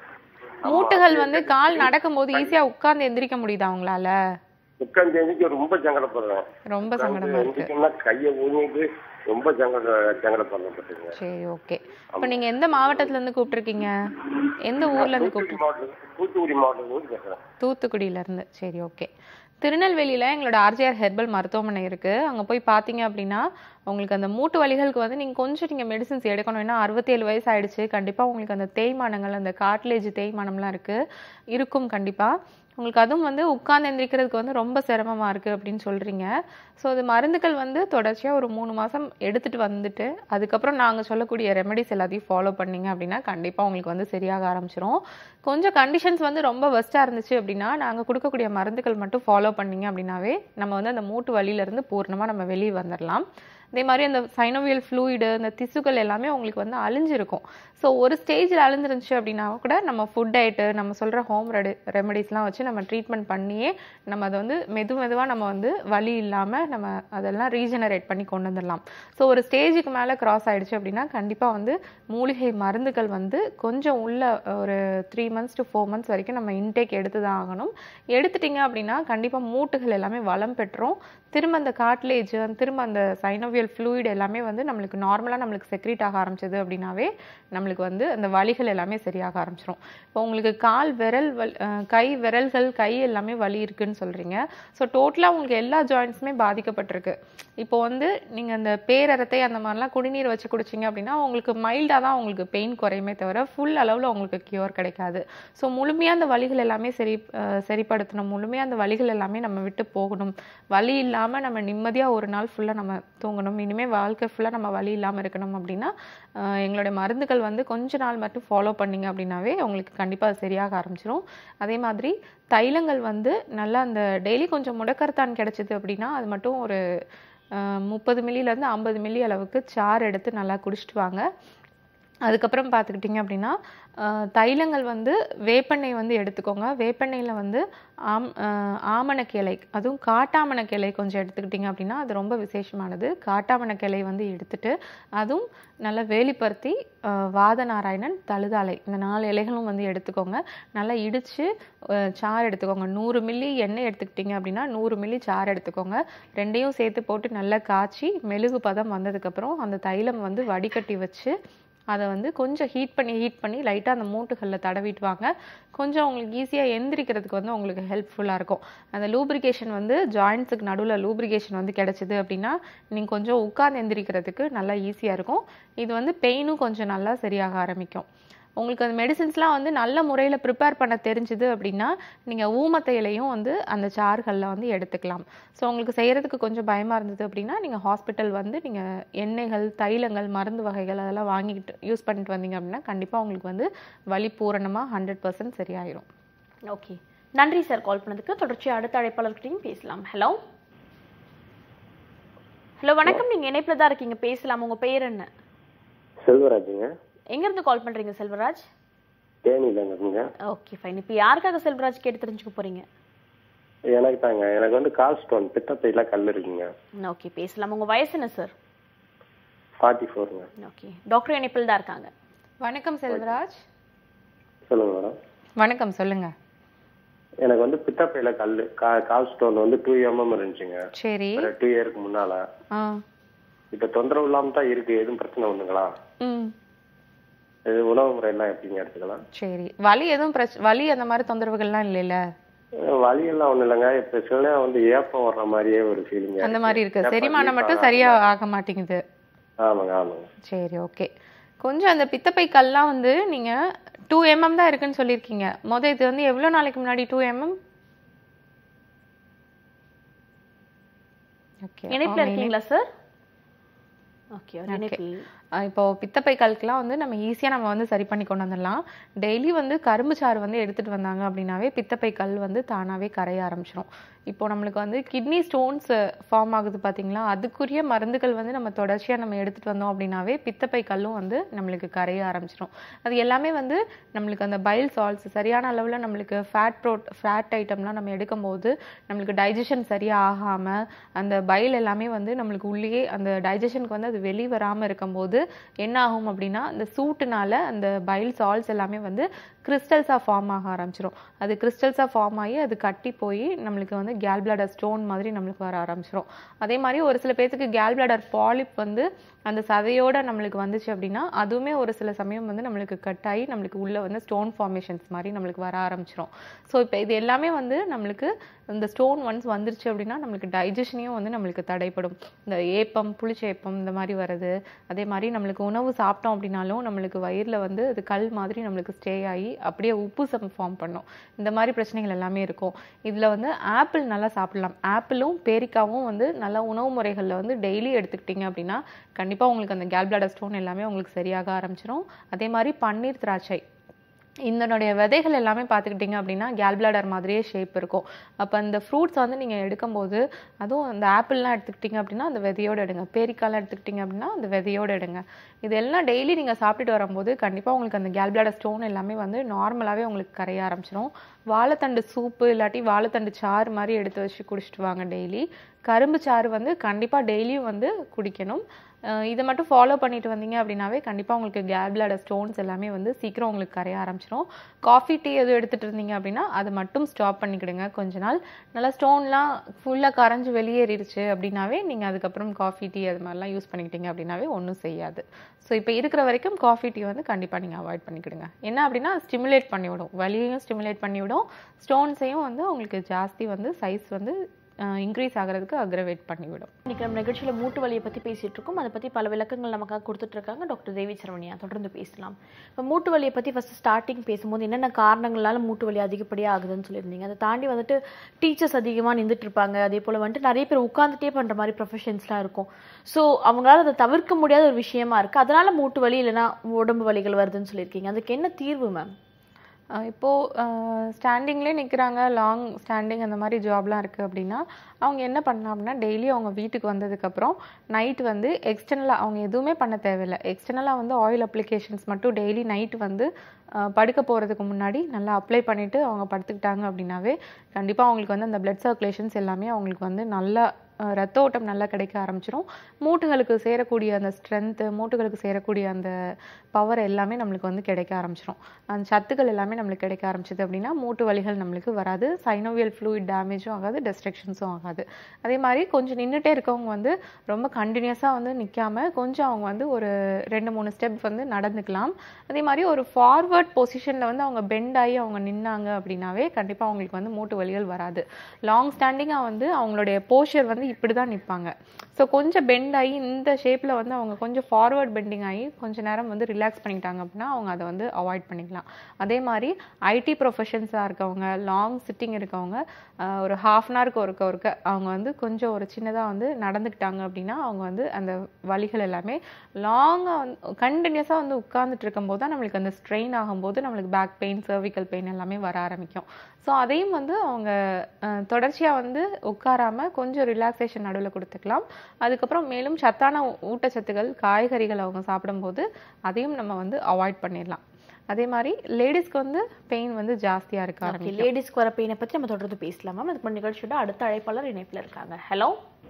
மூட்டுகள் வந்து கால் நடக்கும்போது ஈஸியா உட்கார்ந்து எந்திரிக்க முடியுதா உங்களால உட்காந்து எந்திரிக்க ரொம்ப சங்கடப்படுறேன் ரொம்ப சங்கடமா இருக்கு எந்திரிக்கணும்னா கையை ஊனிட்டு ரொம்ப சங்கட சங்கடப்படுறேன் பார்த்துங்க சரி ஓகே இப்போ நீங்க எந்த மாவட்டத்துல இருந்து கூப்பிட்டுருக்கீங்க எந்த ஊர்ல இருந்து கூப்பிட்டு தூத்துக்குடி மாவட்டம் தூத்துக்குடி மாவட்டம் பேசுறேன் தூத்துக்குடியில இருந்து சரி ஓகே திருநெல்வேலியில எங்களோட ஆர்ஜிஆர் ஹெர்பல் மருத்துவமனை இருக்கு அங்க போய் பாத்தீங்க அப்படின்னா உங்களுக்கு அந்த மூட்டு வலிகளுக்கு வந்து நீங்க கொஞ்சம் நீங்க மெடிசின்ஸ் எடுக்கணும் ஏன்னா அறுபத்தேழு வயசு ஆயிடுச்சு கண்டிப்பா உங்களுக்கு அந்த தேய்மானங்கள் அந்த காட்லேஜ் தேய்மானம்லாம் இருக்கு இருக்கும் கண்டிப்பா உங்களுக்கு அதுவும் வந்து உட்கார்ந்து எந்திரிக்கிறதுக்கு வந்து ரொம்ப சிரமமா இருக்கு அப்படின்னு சொல்றீங்க ஸோ அது மருந்துகள் வந்து தொடர்ச்சியா ஒரு மூணு மாசம் எடுத்துட்டு வந்துட்டு அதுக்கப்புறம் நாங்க சொல்லக்கூடிய ரெமெடிஸ் எல்லாத்தையும் ஃபாலோ பண்ணீங்க அப்படின்னா கண்டிப்பா உங்களுக்கு வந்து சரியாக ஆரம்பிச்சிரும் கொஞ்சம் கண்டிஷன்ஸ் வந்து ரொம்ப பெஸ்ட்டாக இருந்துச்சு அப்படின்னா நாங்கள் கொடுக்கக்கூடிய மருந்துகள் மட்டும் ஃபாலோ பண்ணீங்க அப்படின்னாவே நம்ம வந்து அந்த மூட்டு வலியில இருந்து பூர்ணமாக நம்ம வெளியே வந்துடலாம் அதே மாதிரி அந்த சைனோவியல் ஃப்ளூயிடு அந்த திசுக்கள் எல்லாமே உங்களுக்கு வந்து அழிஞ்சிருக்கும் ஸோ ஒரு ஸ்டேஜில் அழிஞ்சிருந்துச்சு அப்படின்னா கூட நம்ம ஃபுட் டயட்டு நம்ம சொல்கிற ஹோம் ரெடி ரெமெடிஸ்லாம் வச்சு நம்ம ட்ரீட்மெண்ட் பண்ணியே நம்ம அதை வந்து மெது மெதுவாக நம்ம வந்து வலி இல்லாமல் நம்ம அதெல்லாம் ரீஜெனரேட் பண்ணி கொண்டு வந்துடலாம் ஸோ ஒரு ஸ்டேஜுக்கு மேலே கிராஸ் ஆயிடுச்சு அப்படின்னா கண்டிப்பாக வந்து மூலிகை மருந்துகள் வந்து கொஞ்சம் உள்ள ஒரு three months to four months வரைக்கும் நம்ம இன்டேக் எடுத்து தான் ஆகணும் எடுத்துட்டீங்க அப்படின்னா கண்டிப்பாக மூட்டுகள் எல்லாமே வளம் பெற்றோம் திரும்ப அந்த காட்லேஜ் திரும்ப அந்த சைனோவியல் ஃப்ளூயிட் எல்லாமே வந்து நம்மளுக்கு நார்மலாக நம்மளுக்கு செக்ரீட் ஆக ஆரம்பிச்சது அப்படின்னாவே நம்மளுக்கு வந்து அந்த வலிகள் எல்லாமே சரியாக ஆரம்பிச்சிரும் இப்போ உங்களுக்கு கால் விரல் வல் அஹ் கை விரல்கள் கை எல்லாமே வலி இருக்குன்னு சொல்றீங்க ஸோ டோட்டலாக உங்களுக்கு எல்லா ஜாயின்ஸுமே பாதிக்கப்பட்டிருக்கு இப்போ வந்து நீங்கள் அந்த பேரரத்தை அந்த மாதிரிலாம் குடிநீர் வச்சு குடிச்சிங்க அப்படின்னா உங்களுக்கு மைல்டாக தான் உங்களுக்கு பெயின் குறையுமே தவிர ஃபுல் அளவில் உங்களுக்கு கியூர் கிடைக்காது ஸோ முழுமையாக அந்த வலிகள் எல்லாமே சரி அஹ் சரிப்படுத்தணும் முழுமையாக அந்த வலிகள் எல்லாமே நம்ம விட்டு போகணும் வலி இல்லாமல் நம்ம நிம்மதியாக ஒரு நாள் ஃபுல்லாக நம்ம தூங்கணும் இனிமேல் வாழ்க்கை ஃபுல்லாக நம்ம வலி இல்லாமல் இருக்கணும் அப்படின்னா அஹ் எங்களுடைய மருந்துகள் வந்து கொஞ்ச நாள் மட்டும் ஃபாலோ பண்ணீங்க அப்படின்னாவே உங்களுக்கு கண்டிப்பாக சரியாக ஆரம்பிச்சிரும் அதே மாதிரி தைலங்கள் வந்து நல்லா அந்த டெய்லி கொஞ்சம் முடக்கரத்தான் கிடைச்சிது அப்படின்னா அது மட்டும் ஒரு முப்பது மில்லியிலேருந்து ஐம்பது மில்லி அளவுக்கு சாறு எடுத்து நல்லா குடிச்சிட்டு வாங்க அதுக்கப்புறம் பார்த்துக்கிட்டிங்க அப்படின்னா அஹ், தைலங்கள் வந்து வேப்பெண்ணெய் வந்து எடுத்துக்கோங்க வேப்பெண்ணெயில் வந்து ஆம் அஹ், ஆமணக்கு இலை அதுவும் காட்டாமணக்கு இலை கொஞ்சம் எடுத்துக்கிட்டிங்க அப்படின்னா அது ரொம்ப விசேஷமானது காட்டாமணக்கு இலை வந்து எடுத்துட்டு அதுவும் நல்லா வேலிப்பருத்தி அஹ், வாத நாராயணன் தழுதாலை இந்த நாலு இலைகளும் வந்து எடுத்துக்கோங்க நல்லா இடித்து சாறு எடுத்துக்கோங்க நூறு மில்லி எண்ணெய் எடுத்துக்கிட்டிங்க அப்படின்னா நூறு மில்லி சாறு எடுத்துக்கோங்க ரெண்டையும் சேர்த்து போட்டு நல்லா காய்ச்சி மெழுகு பதம் வந்ததுக்கப்புறம் அந்த தைலம் வந்து வடிகட்டி வச்சு அதை வந்து கொஞ்சம் ஹீட் பண்ணி ஹீட் பண்ணி லைட்டாக அந்த மூட்டுகளில் தடவிட்டு வாங்க கொஞ்சம் உங்களுக்கு ஈஸியாக எந்திரிக்கிறதுக்கு வந்து உங்களுக்கு ஹெல்ப்ஃபுல்லாக இருக்கும் அந்த லூப்ரிகேஷன் வந்து ஜாயிண்ட்ஸுக்கு நடுவில் லூப்ரிகேஷன் வந்து கிடைச்சிது அப்படின்னா நீங்கள் கொஞ்சம் உட்கார்ந்து எந்திரிக்கிறதுக்கு நல்லா ஈஸியாக இருக்கும் இது வந்து பெயினும் கொஞ்சம் நல்லா சரியாக ஆரம்பிக்கும் உங்களுக்கு அந்த மெடிசின்ஸ்லாம் வந்து நல்ல முறையில் ப்ரிப்பேர் பண்ண தெரிஞ்சுது அப்படின்னா நீங்கள் ஊமத்தை இலையும் வந்து அந்த சாறுகளில் வந்து எடுத்துக்கலாம் ஸோ உங்களுக்கு செய்கிறதுக்கு கொஞ்சம் பயமாக இருந்தது அப்படின்னா நீங்கள் ஹாஸ்பிட்டல் வந்து நீங்கள் எண்ணெய்கள் தைலங்கள் மருந்து வகைகள் அதெல்லாம் வாங்கிட்டு யூஸ் பண்ணிட்டு வந்தீங்க அப்படின்னா கண்டிப்பாக உங்களுக்கு வந்து வலி பூரணமாக ஹண்ட்ரட் பர்சன்ட் சரியாயிரும் ஓகே நன்றி சார் கால் பண்ணதுக்கு தொடர்ச்சி அடுத்த அழைப்பாளர்கிட்டையும் பேசலாம் ஹலோ ஹலோ வணக்கம் நீங்க இணைப்புல தான் இருக்கீங்க பேசலாம் உங்க பெயர் என்ன செல்வராஜுங்க எங்க இருந்து கால் பண்றீங்க செல்வராஜ் தேனியிலங்க இருக்குங்க ஓகே ஃபைன் இப்போ யாருக்காக செல்வராஜ் கேட்டு தெரிஞ்சுக்க போறீங்க எனக்கு தாங்க எனக்கு வந்து கால் ஸ்டோன் பித்தப்பையில கல் இருக்குங்க ஓகே பேசலாம் உங்க வயசு என்ன சார் ஃபார்ட்டி ஃபோருங்க ஓகே டாக்டர் இணைப்பில் தான் இருக்காங்க வணக்கம் செல்வராஜ் சொல்லுங்க மேடம் வணக்கம் சொல்லுங்க எனக்கு வந்து பித்தப்பையில கல் கா கால் ஸ்டோன் வந்து டூ எம்எம் இருந்துச்சுங்க சரி டூ இயருக்கு முன்னால ஆ இப்ப தொந்தரவு இல்லாம தான் இருக்கு எதுவும் பிரச்சனை ஒண்ணுங்களா ம் இது உணவு முறை எல்லாம் எப்படிங்க எடுத்துக்கலாம் சரி வலி எதுவும் பிரச்ச வலி அந்த மாதிரி தொந்தரவுகள்லாம் இல்லைல்ல அஹ் வலி எல்லாம் ஒண்ணும் இல்லைங்க இப்ப சில நேரம் வந்து ஏப்பம் வர்ற மாதிரியே ஒரு ஃபீலிங் அந்த மாதிரி இருக்கு செரிமானம் மட்டும் சரியா ஆக மாட்டேங்குது ஆமாங்க ஆமாங்க சரி ஓகே கொஞ்சம் அந்த பித்தப்பை கல்லாம் வந்து நீங்க டூ எம்எம் தான் இருக்குன்னு சொல்லியிருக்கீங்க மொதல் இது வந்து எவ்வளோ நாளைக்கு முன்னாடி டூ எம்எம் ஓகே இணைப்புல இருக்கீங்களா சார் ஓகே இணைப்பில் அஹ் இப்போ பித்தப்பை கல்க்குலாம் வந்து நம்ம ஈஸியாக நம்ம வந்து சரி பண்ணி கொண்டு வந்துடலாம் டெய்லி வந்து கரும்பு சாறு வந்து எடுத்துட்டு வந்தாங்க அப்படின்னாவே பித்தப்பை கல் வந்து தானாகவே கரைய ஆரம்பிச்சிடும் இப்போ நம்மளுக்கு வந்து கிட்னி ஸ்டோன்ஸ் ஃபார்ம் ஆகுது பார்த்தீங்களா அதுக்குரிய மருந்துகள் வந்து நம்ம தொடர்ச்சியாக நம்ம எடுத்துட்டு வந்தோம் அப்படின்னாவே பித்தப்பை கல்லும் வந்து நம்மளுக்கு கரைய ஆரம்பிச்சிடும் அது எல்லாமே வந்து நம்மளுக்கு அந்த பைல் சால்ட்ஸ் சரியான அளவில் நம்மளுக்கு ஃபேட் ப்ரோட் ஃபேட் ஐட்டம்லாம் நம்ம எடுக்கும்போது நம்மளுக்கு டைஜஷன் சரியாக ஆகாமல் அந்த பைல் எல்லாமே வந்து நம்மளுக்கு உள்ளேயே அந்த டைஜஷனுக்கு வந்து அது வெளி வராமல் இருக்கும்போது என்ன ஆகும் அப்படின்னா அந்த சூட்டுனால அந்த பைல் சால்ட்ஸ் எல்லாமே வந்து கிறிஸ்டல்ஸாக ஃபார்ம் ஆக ஆரம்பிச்சிடும் அது கிறிஸ்டல்ஸாக ஃபார்ம் ஆகி அது கட்டி போய் நம்மளுக்கு வந்து கேல் பிளாடர் ஸ்டோன் மாதிரி நம்மளுக்கு வர ஆரம்பிச்சிடும் அதே மாதிரி ஒரு சில பேர்த்துக்கு கேல் பிளாடர் பாலிப் வந்து அந்த சதையோட நம்மளுக்கு வந்துச்சு அப்படின்னா அதுவுமே ஒரு சில சமயம் வந்து நம்மளுக்கு கட் ஆகி நம்மளுக்கு உள்ள வந்து ஸ்டோன் ஃபார்மேஷன்ஸ் மாதிரி நம்மளுக்கு வர ஆரம்பிச்சிடும் ஸோ இப்போ இது எல்லாமே வந்து நம்மளுக்கு இந்த ஸ்டோன் ஒன்ஸ் வந்துருச்சு அப்படின்னா நம்மளுக்கு டைஜஷனையும் வந்து நம்மளுக்கு தடைப்படும் இந்த ஏப்பம் புளிச்ச ஏப்பம் இந்த மாதிரி வர்றது அதே மாதிரி நம்மளுக்கு உணவு சாப்பிட்டோம் அப்படின்னாலும் நம்மளுக்கு வயிறில் வந்து அது கல் மாதிரி நம்மளுக்கு ஸ்டே ஆகி அப்படியே உப்பு சம் ஃபார்ம் பண்ணும் இந்த மாதிரி பிரச்சனைகள் எல்லாமே இருக்கும் இதில் வந்து ஆப்பிள் நல்லா சாப்பிடலாம் ஆப்பிளும் பேரிக்காவும் வந்து நல்ல உணவு முறைகளில் வந்து டெய்லி எடுத்துக்கிட்டீங்க அப்படின்னா கண்டிப்பாக உங்களுக்கு அந்த கேல் பிளாடர் ஸ்டோன் எல்லாமே உங்களுக்கு சரியாக ஆரம்பிச்சிடும் அதே மாதிரி பன்னீர் திராட்சை இதனுடைய விதைகள் எல்லாமே பார்த்துக்கிட்டிங்க அப்படின்னா கேல் பிளாடர் மாதிரியே ஷேப் இருக்கும் அப்போ அந்த ஃப்ரூட்ஸ் வந்து நீங்கள் எடுக்கும்போது அதுவும் அந்த ஆப்பிள்லாம் எடுத்துக்கிட்டிங்க அப்படின்னா அந்த விதையோடு எடுங்க பேரிக்காலாம் எடுத்துக்கிட்டிங்க அப்படின்னா அந்த விதையோடு எடுங்க இதெல்லாம் டெய்லி நீங்கள் சாப்பிட்டுட்டு வரும்போது கண்டிப்பாக உங்களுக்கு அந்த கேல் பிளாடர் ஸ்டோன் எல்லாமே வந்து நார்மலாகவே உங்களுக்கு கரைய ஆரம்பிச்சிடும் வாழைத்தண்டு சூப்பு இல்லாட்டி வாழைத்தண்டு சாறு மாதிரி எடுத்து வச்சு குடிச்சிட்டு வாங்க டெய்லி கரும்பு சாறு வந்து கண்டிப்பாக டெய்லியும் வந்து குடிக்கணும் அஹ் இதை மட்டும் ஃபாலோ பண்ணிட்டு வந்தீங்க அப்படின்னாவே கண்டிப்பாக உங்களுக்கு கேல் பிளாடர் ஸ்டோன்ஸ் எல்லாமே வந்து சீக்கிரம் உங்களுக்கு கரைய ஆரம்பிச்சிடும் காஃபி டீ எதுவும் எடுத்துட்டு இருந்தீங்க அப்படின்னா அதை மட்டும் ஸ்டாப் பண்ணிக்கிடுங்க கொஞ்ச நாள் நல்லா ஸ்டோன்லாம் ஃபுல்லாக கரைஞ்சு வெளியேறிடுச்சு அப்படின்னாவே நீங்கள் அதுக்கப்புறம் காஃபி டீ அது மாதிரிலாம் யூஸ் பண்ணிக்கிட்டீங்க அப்படின்னாவே ஒன்றும் செய்யாது ஸோ இப்போ இருக்கிற வரைக்கும் காஃபி டீ வந்து கண்டிப்பாக நீங்கள் அவாய்ட் பண்ணிக்கிடுங்க என்ன அப்படின்னா ஸ்டிமுலேட் பண்ணிவிடும் வலியையும் ஸ்டிமுலேட் பண்ணிவிடும் ஸ்டோன்ஸையும் வந்து உங்களுக்கு ஜாஸ்தி வந்து சைஸ் வந்து இன்க்ரீஸ் ஆகிறதுக்கு அக்ரவேட் பண்ணிவிடும் இன்னைக்கு நம்ம நிகழ்ச்சியில மூட்டு வலியை பத்தி பேசிட்டு இருக்கோம் அதை பத்தி பல விளக்கங்கள் நமக்காக கொடுத்துட்டு இருக்காங்க டாக்டர் தேவி சரவணியா தொடர்ந்து பேசலாம் இப்போ மூட்டு வலியை பத்தி ஃபர்ஸ்ட் ஸ்டார்டிங் பேசும்போது என்னென்ன காரணங்களால மூட்டு வலி அதிகப்படியாக ஆகுதுன்னு சொல்லியிருந்தீங்க அதை தாண்டி வந்துட்டு டீச்சர்ஸ் அதிகமா நின்றுட்டு இருப்பாங்க அதே போல வந்துட்டு நிறைய பேர் உட்காந்துட்டே பண்ற மாதிரி ப்ரொஃபஷன்ஸ்லாம் இருக்கும் ஸோ அவங்களால அதை தவிர்க்க முடியாத ஒரு விஷயமா இருக்கு அதனால மூட்டு வலி இல்லைன்னா உடம்பு வலிகள் வருதுன்னு சொல்லியிருக்கீங்க அதுக்கு என்ன தீர்வு மேம் அஹ் இப்போ ஸ்டாண்டிங்லேயே நிற்கிறாங்க லாங் ஸ்டாண்டிங் அந்த மாதிரி ஜாப்லாம் இருக்குது அப்படின்னா அவங்க என்ன பண்ணலாம் அப்படின்னா டெய்லி அவங்க வீட்டுக்கு வந்ததுக்கப்புறம் நைட் வந்து எக்ஸ்டர்னலாக அவங்க எதுவுமே பண்ண தேவையில்லை எக்ஸ்டர்னலாக வந்து ஆயில் அப்ளிகேஷன்ஸ் மட்டும் டெய்லி நைட் வந்து அஹ் படுக்க போகிறதுக்கு முன்னாடி நல்லா அப்ளை பண்ணிவிட்டு அவங்க படுத்துக்கிட்டாங்க அப்படின்னாவே கண்டிப்பாக அவங்களுக்கு வந்து அந்த பிளட் சர்க்குலேஷன்ஸ் எல்லாமே அவங்களுக்கு வந்து நல்லா அஹ் ரத்த ஓட்டம் நல்லா கிடைக்க ஆரம்பிச்சிரும் மூட்டுகளுக்கு சேரக்கூடிய அந்த ஸ்ட்ரென்த்து மூட்டுகளுக்கு சேரக்கூடிய அந்த பவர் எல்லாமே நம்மளுக்கு வந்து கிடைக்க ஆரம்பிச்சிரும் அந்த சத்துக்கள் எல்லாமே நம்மளுக்கு கிடைக்க ஆரம்பிச்சது அப்படின்னா மூட்டு வலிகள் நம்மளுக்கு வராது சைனோவியல் ஃப்ளூயிட் டேமேஜும் ஆகாது டெஸ்ட்ரக்ஷன்ஸும் ஆகாது அதே மாதிரி கொஞ்சம் நின்றுட்டே இருக்கவங்க வந்து ரொம்ப கண்டினியூஸாக வந்து நிற்காம கொஞ்சம் அவங்க வந்து ஒரு ரெண்டு மூணு ஸ்டெப் வந்து நடந்துக்கலாம் அதே மாதிரி ஒரு ஃபார்வர்ட் பொசிஷனில் வந்து அவங்க பெண்ட் ஆகி அவங்க நின்னாங்க அப்படின்னாவே கண்டிப்பாக அவங்களுக்கு வந்து மூட்டு வலிகள் வராது லாங் ஸ்டாண்டிங்காக வந்து அவங்களுடைய போஷர் வந்து இப்படி தான் நிற்பாங்க ஸோ கொஞ்சம் பெண்ட் ஆகி இந்த ஷேப்பில் வந்து அவங்க கொஞ்சம் ஃபார்வர்ட் பெண்டிங் ஆகி கொஞ்ச நேரம் வந்து ரிலாக்ஸ் பண்ணிக்கிட்டாங்க அப்படின்னா அவங்க அதை வந்து அவாய்ட் பண்ணிக்கலாம் அதே மாதிரி ஐடி ப்ரொஃபஷன்ஸாக இருக்கவங்க லாங் சிட்டிங் இருக்கவங்க ஆஹ் ஒரு ஹாஃப் அன் ஹவருக்கு ஒருக்க ஒருக்க அவங்க வந்து கொஞ்சம் ஒரு சின்னதாக வந்து நடந்துக்கிட்டாங்க அப்படின்னா அவங்க வந்து அந்த வலிகள் எல்லாமே லாங்காக வந்து கண்டினியூஸாக வந்து உட்கார்ந்துட்டு இருக்கும்போது தான் நம்மளுக்கு அந்த ஸ்ட்ரெயின் ஆகும்போது நம்மளுக்கு பேக் பெயின் cervical பெயின் எல்லாமே வர ஆரம்பிக்கும் ஸோ அதையும் வந்து அவங்க தொடர்ச்சியாக வந்து உட்காராம கொஞ்சம் ரிலாக்ஸேஷன் நடுவில் கொடுத்துக்கலாம் அதுக்கப்புறம் மேலும் சத்தான ஊ- ஊட்டச்சத்துக்கள் காய்கறிகள் அவங்க சாப்பிடும்போது அதையும் நம்ம வந்து அவாய்ட் பண்ணிடலாம் அதே மாதிரி லேடிஸ்க்கு வந்து பெயின் வந்து ஜாஸ்தியாக இருக்க ஓகே ஆரம்பிக்கும் லேடிஸ்க்கு வர பெயினை பத்தி நம்ம தொடர்ந்து பேசலாம் மேம் அதுக்கு முன்னாடி நிகழ்ச்சியோட அடுத்த அழைப்பாளர் இணைப்புல இருக்காங்க ஹலோ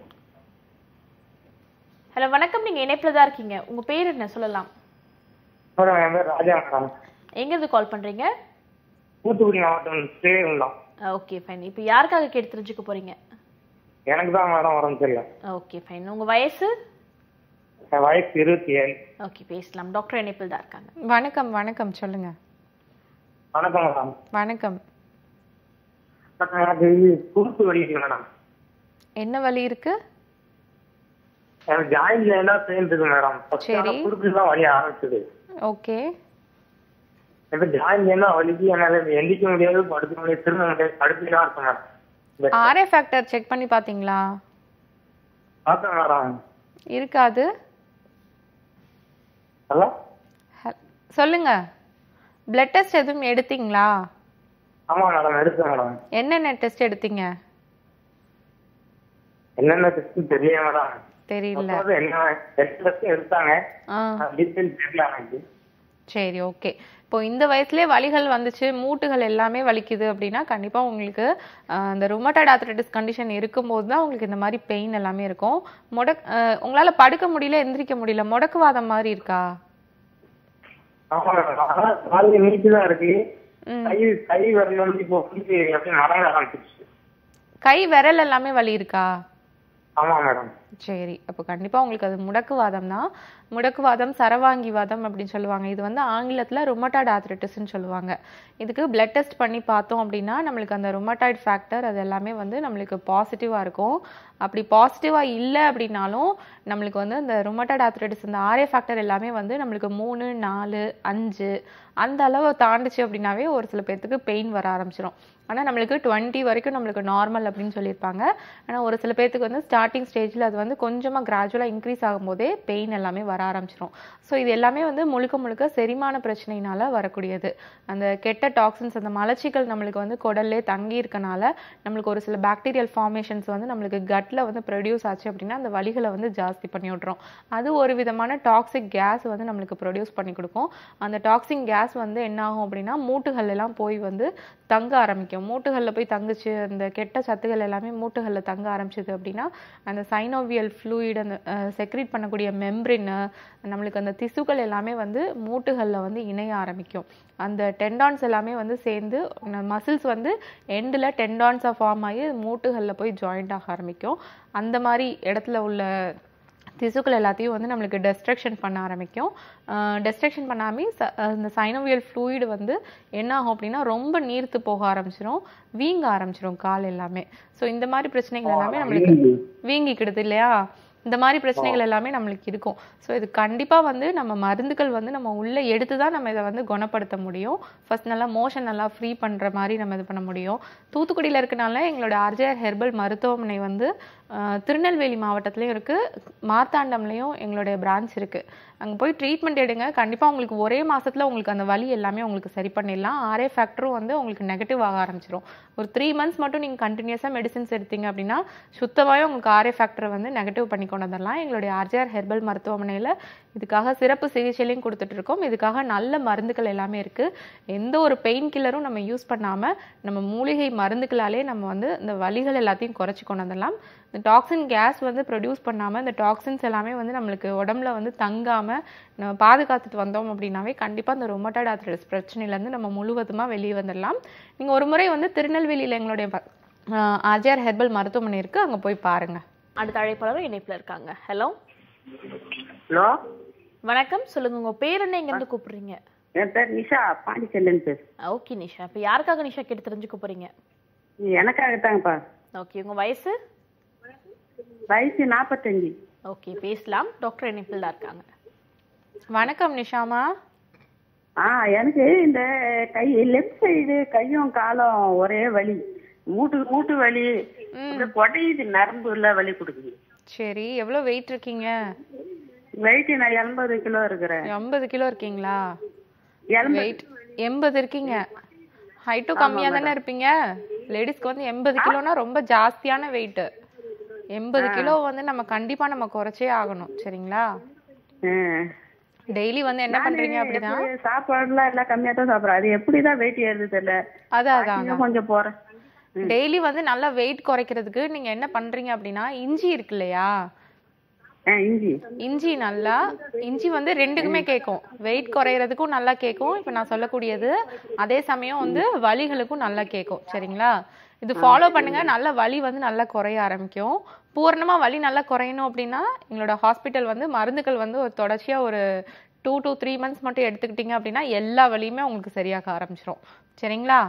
ஹலோ வணக்கம் நீங்க இணைப்புல தான் இருக்கீங்க உங்க பேர் என்ன சொல்லலாம் மேடம் என் பேர் ராஜா மேடம் எங்க இருந்து கால் பண்றீங்க தூத்துக்குடி மாவட்டம் ஸ்ரீவைகுண்டம் ஓகே ஃபைன் இப்போ யாருக்காக கேட்டு தெரிஞ்சுக்க போறீங்க எனக்கு தான் மேடம் உடம்பு சரியில்லை ஓகே ஃபைன் உங்க வயசு என் வயசு இருபத்தி ஏழு ஓகே பேசலாம் டாக்டர் இணைப்பில் தான் இருக்காங்க வணக்கம் வணக்கம் சொல்லுங்க வணக்கம் மேடம் வணக்கம் மேடம், எனக்கு குறுக்கு வலி இருக்கு மேடம் என்ன வலி இருக்கு எனக்கு ஜாயின்ல எல்லாம் பெயின் இருக்கு மேடம் சரி. குறுக்கு தான் வலி ஆரம்பிச்சது ஓகே இப்ப ஜாயின்ல எல்லாம் வலிக்கு என்னால எந்திக்க முடியாது படுக்க முடியாது திரும்ப முடியாது படுத்துதான் இருக்கும் மேடம் இந்த- ஆர்ஏ ஃபேக்டர் செக் பண்ணி பாத்தீங்களா பார்த்தேன் மேடம் இருக்காது ஹலோ ஹ- சொல்லுங்க பிளட் டெஸ்ட் எதுவும் எடுத்தீங்களா ஆமா மேடம் எடுத்தேன் மேடம் என்னென்ன டெஸ்ட் எடுத்தீங்க என்னென்ன டெஸ்ட் தெரியல மேடம் தெரியல அதாவது என்ன டெஸ்ட் எடுத்தாங்க ஆ டீட்டெயில் தெரியல எனக்கு சரி ஓகே இப்போ இந்த வயசுலயே வலிகள் வந்துச்சு மூட்டுகள் எல்லாமே வலிக்குது அப்படின்னா கண்டிப்பா உங்களுக்கு ஆஹ், அந்த ருமட்டாய்டு ஆர்த்ரைட்டிஸ் கண்டிஷன் இருக்கும்போது தான் உங்களுக்கு இந்த மாதிரி பெயின் எல்லாமே இருக்கும் முடக் ஆஹ், உங்களால படுக்க முடியல எந்திரிக்க முடியல முடக்குவாதம் மாதிரி இருக்கா ஆமா மேடம் அதான் காலையில நீட்டு தான் இருக்கு ம். கை கை விரல் வந்து இப்போ வந்து அப்படியே மடங்க ஆரம்பிச்சிருச்சு கை விரல் எல்லாமே வலி இருக்கா ஆமா மேடம் சரி அப்போ கண்டிப்பா உங்களுக்கு அது முடக்குவாதம் தான் முடக்குவாதம் சரவாங்கிவாதம் அப்படின்னு சொல்லுவாங்க இது வந்து ஆங்கிலத்துல ருமட்டாய்டு ஆர்த்ரைட்டிஸ்னு சொல்லுவாங்க இதுக்கு பிளட் டெஸ்ட் பண்ணி பார்த்தோம் அப்படின்னா நம்மளுக்கு அந்த ருமட்டாய்டு ஃபேக்டர் அது எல்லாமே வந்து நம்மளுக்கு பாசிட்டிவா இருக்கும் அப்படி பாசிட்டிவா இல்லை அப்படின்னாலும் நம்மளுக்கு வந்து அந்த ருமட்டாய்டு ஆர்த்ரைட்டிஸ் இந்த ஆர்ஏ ஃபேக்டர் எல்லாமே வந்து நம்மளுக்கு மூணு நாலு அஞ்சு அந்த அளவை தாண்டுச்சு அப்படின்னாவே ஒரு சில பேர்த்துக்கு பெயின் வர ஆரம்பிச்சிடும் ஆனா நம்மளுக்கு டுவெண்ட்டி வரைக்கும் நம்மளுக்கு நார்மல் அப்படின்னு சொல்லியிருப்பாங்க ஆனா ஒரு சில பேர்த்துக்கு வந்து ஸ்டார்டிங் ஸ்டேஜ்ல அது வந்து கொஞ்சமா கிராஜுவலா இன்க்ரீஸ் ஆகும்போதே பெயின் எல்லாமே வர ஆரம்பிச்சிடும் ஸோ இது எல்லாமே வந்து முழுக்க முழுக்க செரிமான பிரச்சனையினால வரக்கூடியது அந்த கெட்ட டாக்ஸின்ஸ் அந்த மலச்சிக்கல் நம்மளுக்கு வந்து குடல்லே தங்கி இருக்கனால நம்மளுக்கு ஒரு சில பாக்டீரியல் ஃபார்மேஷன்ஸ் வந்து நம்மளுக்கு கட்ல வந்து ப்ரொடியூஸ் ஆச்சு அப்படின்னா அந்த வலிகளை வந்து ஜாஸ்தி பண்ணி விட்ரும் அது ஒரு விதமான டாக்ஸிக் கேஸ் வந்து நம்மளுக்கு ப்ரொடியூஸ் பண்ணி கொடுக்கும் அந்த டாக்ஸிக் கேஸ் வந்து என்ன ஆகும் அப்படின்னா மூட்டுகள் எல்லாம் போய் வந்து தங்க ஆரம்பிக்கும் மூட்டுகளில் போய் தங்குச்சு அந்த கெட்ட சத்துகள் எல்லாமே மூட்டுகளில் தங்க ஆரம்பிச்சது அப்படின்னா அந்த சைனோவியல் ஃப்ளூயிட் அந்த செக்ரீட் பண்ணக்கூடிய மெம்ப்ரின் நம்மளுக்கு அந்த திசுக்கள் எல்லாமே வந்து மூட்டுகளில் வந்து இணைய ஆரம்பிக்கும் அந்த டெண்டான்ஸ் எல்லாமே வந்து சேர்ந்து மசில்ஸ் வந்து எண்டில் டெண்டான்ஸாக ஃபார்ம் ஆகி மூட்டுகளில் போய் ஜாயிண்ட் ஆக ஆரம்பிக்கும் அந்த மாதிரி இடத்துல உள்ள திசுக்கள் எல்லாத்தையும் வந்து நம்மளுக்கு டெஸ்ட்ரக்ஷன் பண்ண ஆரம்பிக்கும் டெஸ்ட்ரக்ஷன் பண்ணாமே ச- அஹ் இந்த சைனோவியல் ஃப்ளூயிடு வந்து என்ன ஆகும் அப்படின்னா ரொம்ப நீர்த்து போக ஆரம்பிச்சிரும் வீங்க ஆரம்பிச்சிரும் கால் எல்லாமே ஸோ இந்த மாதிரி பிரச்சனைகள் எல்லாமே நம்மளுக்கு வீங்கிக்கிடுது இல்லையா இந்த மாதிரி பிரச்சனைகள் எல்லாமே நம்மளுக்கு இருக்கும் ஸோ இது கண்டிப்பா வந்து நம்ம மருந்துகள் வந்து நம்ம உள்ள எடுத்து தான் நம்ம இதை வந்து குணப்படுத்த முடியும் ஃபர்ஸ்ட் நல்லா மோஷன் நல்லா ஃப்ரீ பண்ற மாதிரி நம்ம இது பண்ண முடியும் தூத்துக்குடியில இருக்கனால எங்களோட ஆர்ஜிஆர் ஹெர்பல் மருத்துவமனை வந்து ஆஹ், திருநெல்வேலி மாவட்டத்துலயும் இருக்கு மார்த்தாண்டம்லயும் எங்களுடைய பிரான்ச் இருக்கு அங்க போய் ட்ரீட்மெண்ட் எடுங்க கண்டிப்பா உங்களுக்கு ஒரே மாசத்துல உங்களுக்கு அந்த வலி எல்லாமே உங்களுக்கு சரி பண்ணிடலாம் ஆர்ஏ ஃபேக்டரும் வந்து உங்களுக்கு நெகட்டிவ் ஆக ஆரம்பிச்சிரும் ஒரு த்ரீ மந்த்ஸ் மட்டும் நீங்க கண்டினியூஸா மெடிசின்ஸ் எடுத்தீங்க அப்படின்னா சுத்தமாவே உங்களுக்கு ஆர்ஏ ஃபேக்டரை வந்து நெகட்டிவ் பண்ணி கொண்டு வந்துடலாம் எங்களுடைய ஆர்ஜிஆர் ஹெர்பல் மருத்துவமனையில இதுக்காக சிறப்பு சிகிச்சையிலையும் கொடுத்துட்டு இருக்கோம் இதுக்காக நல்ல மருந்துகள் எல்லாமே இருக்கு எந்த ஒரு பெயின் கில்லரும் நம்ம யூஸ் பண்ணாம நம்ம மூலிகை மருந்துகளாலே நம்ம வந்து இந்த வலிகள் எல்லாத்தையும் குறைச்சி கொண்டு வந்துடலாம் இந்த டாக்ஸின் கேஸ் வந்து ப்ரொடியூஸ் பண்ணாம இந்த டாக்ஸின்ஸ் எல்லாமே வந்து நம்மளுக்கு உடம்புல வந்து தங்காம நம்ம பாதுகாத்துட்டு வந்தோம் அப்படின்னாவே கண்டிப்பா இந்த ரொமட்டாய்டு ஆர்த்ரைட்டிஸ் பிரச்சனையில இருந்து நம்ம முழுவதுமா வெளியே வந்துடலாம் நீங்க ஒரு முறை வந்து திருநெல்வேலியில எங்களுடைய ஆர்ஜிஆர் ஹெர்பல் மருத்துவமனை இருக்கு அங்க போய் பாருங்க அடுத்த அழைப்பாளரும் இணைப்புல இருக்காங்க ஹலோ ஹலோ வணக்கம் சொல்லுங்க உங்க பேர் என்ன எங்க இருந்து கூப்பிடுறீங்க என் பேர் நிஷா பாண்டிச்சேரியிலேருந்து பேசு ஓகே நிஷா இப்ப யாருக்காக நிஷா கேட்டு தெரிஞ்சுக்க போறீங்க எனக்காகத்தாங்கப்பா ஓகே உங்க வயசு வயசு நாற்பத்தஞ்சு ஓகே பேசலாம் டாக்டர் இணைப்பில் தான் இருக்காங்க வணக்கம் நிஷாமா ஆ எனக்கு இந்த கை லெஃப்ட் சைடு கையும் காலும் ஒரே வலி மூட்டு மூட்டு வலி இந்த கொடையுது நரம்புல வலி கொடுக்குது சரி எவ்வளவு வெயிட் இருக்கீங்க வெயிட் நான் எண்பது கிலோ இருக்கிறேன் எண்பது கிலோ இருக்கீங்களா எண்பது வெயிட் எண்பது இருக்கீங்க ஹைட்டும் கம்மியா தானே இருப்பீங்க லேடிஸ்க்கு வந்து எண்பது கிலோனா ரொம்ப ஜாஸ்தியான வெயிட் எண்பது கிலோ வந்து நம்ம கண்டிப்பா நம்ம குறைச்சே ஆகணும் சரிங்களா டெய்லி வந்து என்ன பண்றீங்க அப்படின்னா சாப்பாடுலாம் எல்லாம் கம்மியா தான் சாப்பிடுறேன் அது எப்படிதான் வெயிட் ஏறுது தெரியல அதான் அதான் இன்னும் கொஞ்சம் போறேன் டெய்லி வந்து நல்லா வெயிட் குறைக்கிறதுக்கு நீங்க என்ன பண்றீங்க அப்படின்னா இஞ்சி இருக்கு இல்லையா ஆ, இஞ்சி இஞ்சி நல்லா இஞ்சி வந்து ரெண்டுக்குமே கேட்கும் வெயிட் குறையறதுக்கும் நல்லா கேட்கும் இப்போ நான் சொல்லக்கூடியது அதே சமயம் வந்து வலிகளுக்கும் நல்லா கேட்கும் சரிங்களா இது ஃபாலோ பண்ணுங்க நல்ல வலி வந்து நல்லா குறைய ஆரம்பிக்கும் பூரணமா வலி நல்லா குறையணும் அப்படின்னா எங்களோட ஹாஸ்பிட்டல் வந்து மருந்துகள் வந்து ஒரு தொடர்ச்சியா ஒரு டூ to த்ரீ மந்த்ஸ் மட்டும் எடுத்துக்கிட்டீங்க அப்படின்னா எல்லா வலியுமே உங்களுக்கு சரியாக ஆரம்பிச்சிரும் சரிங்களா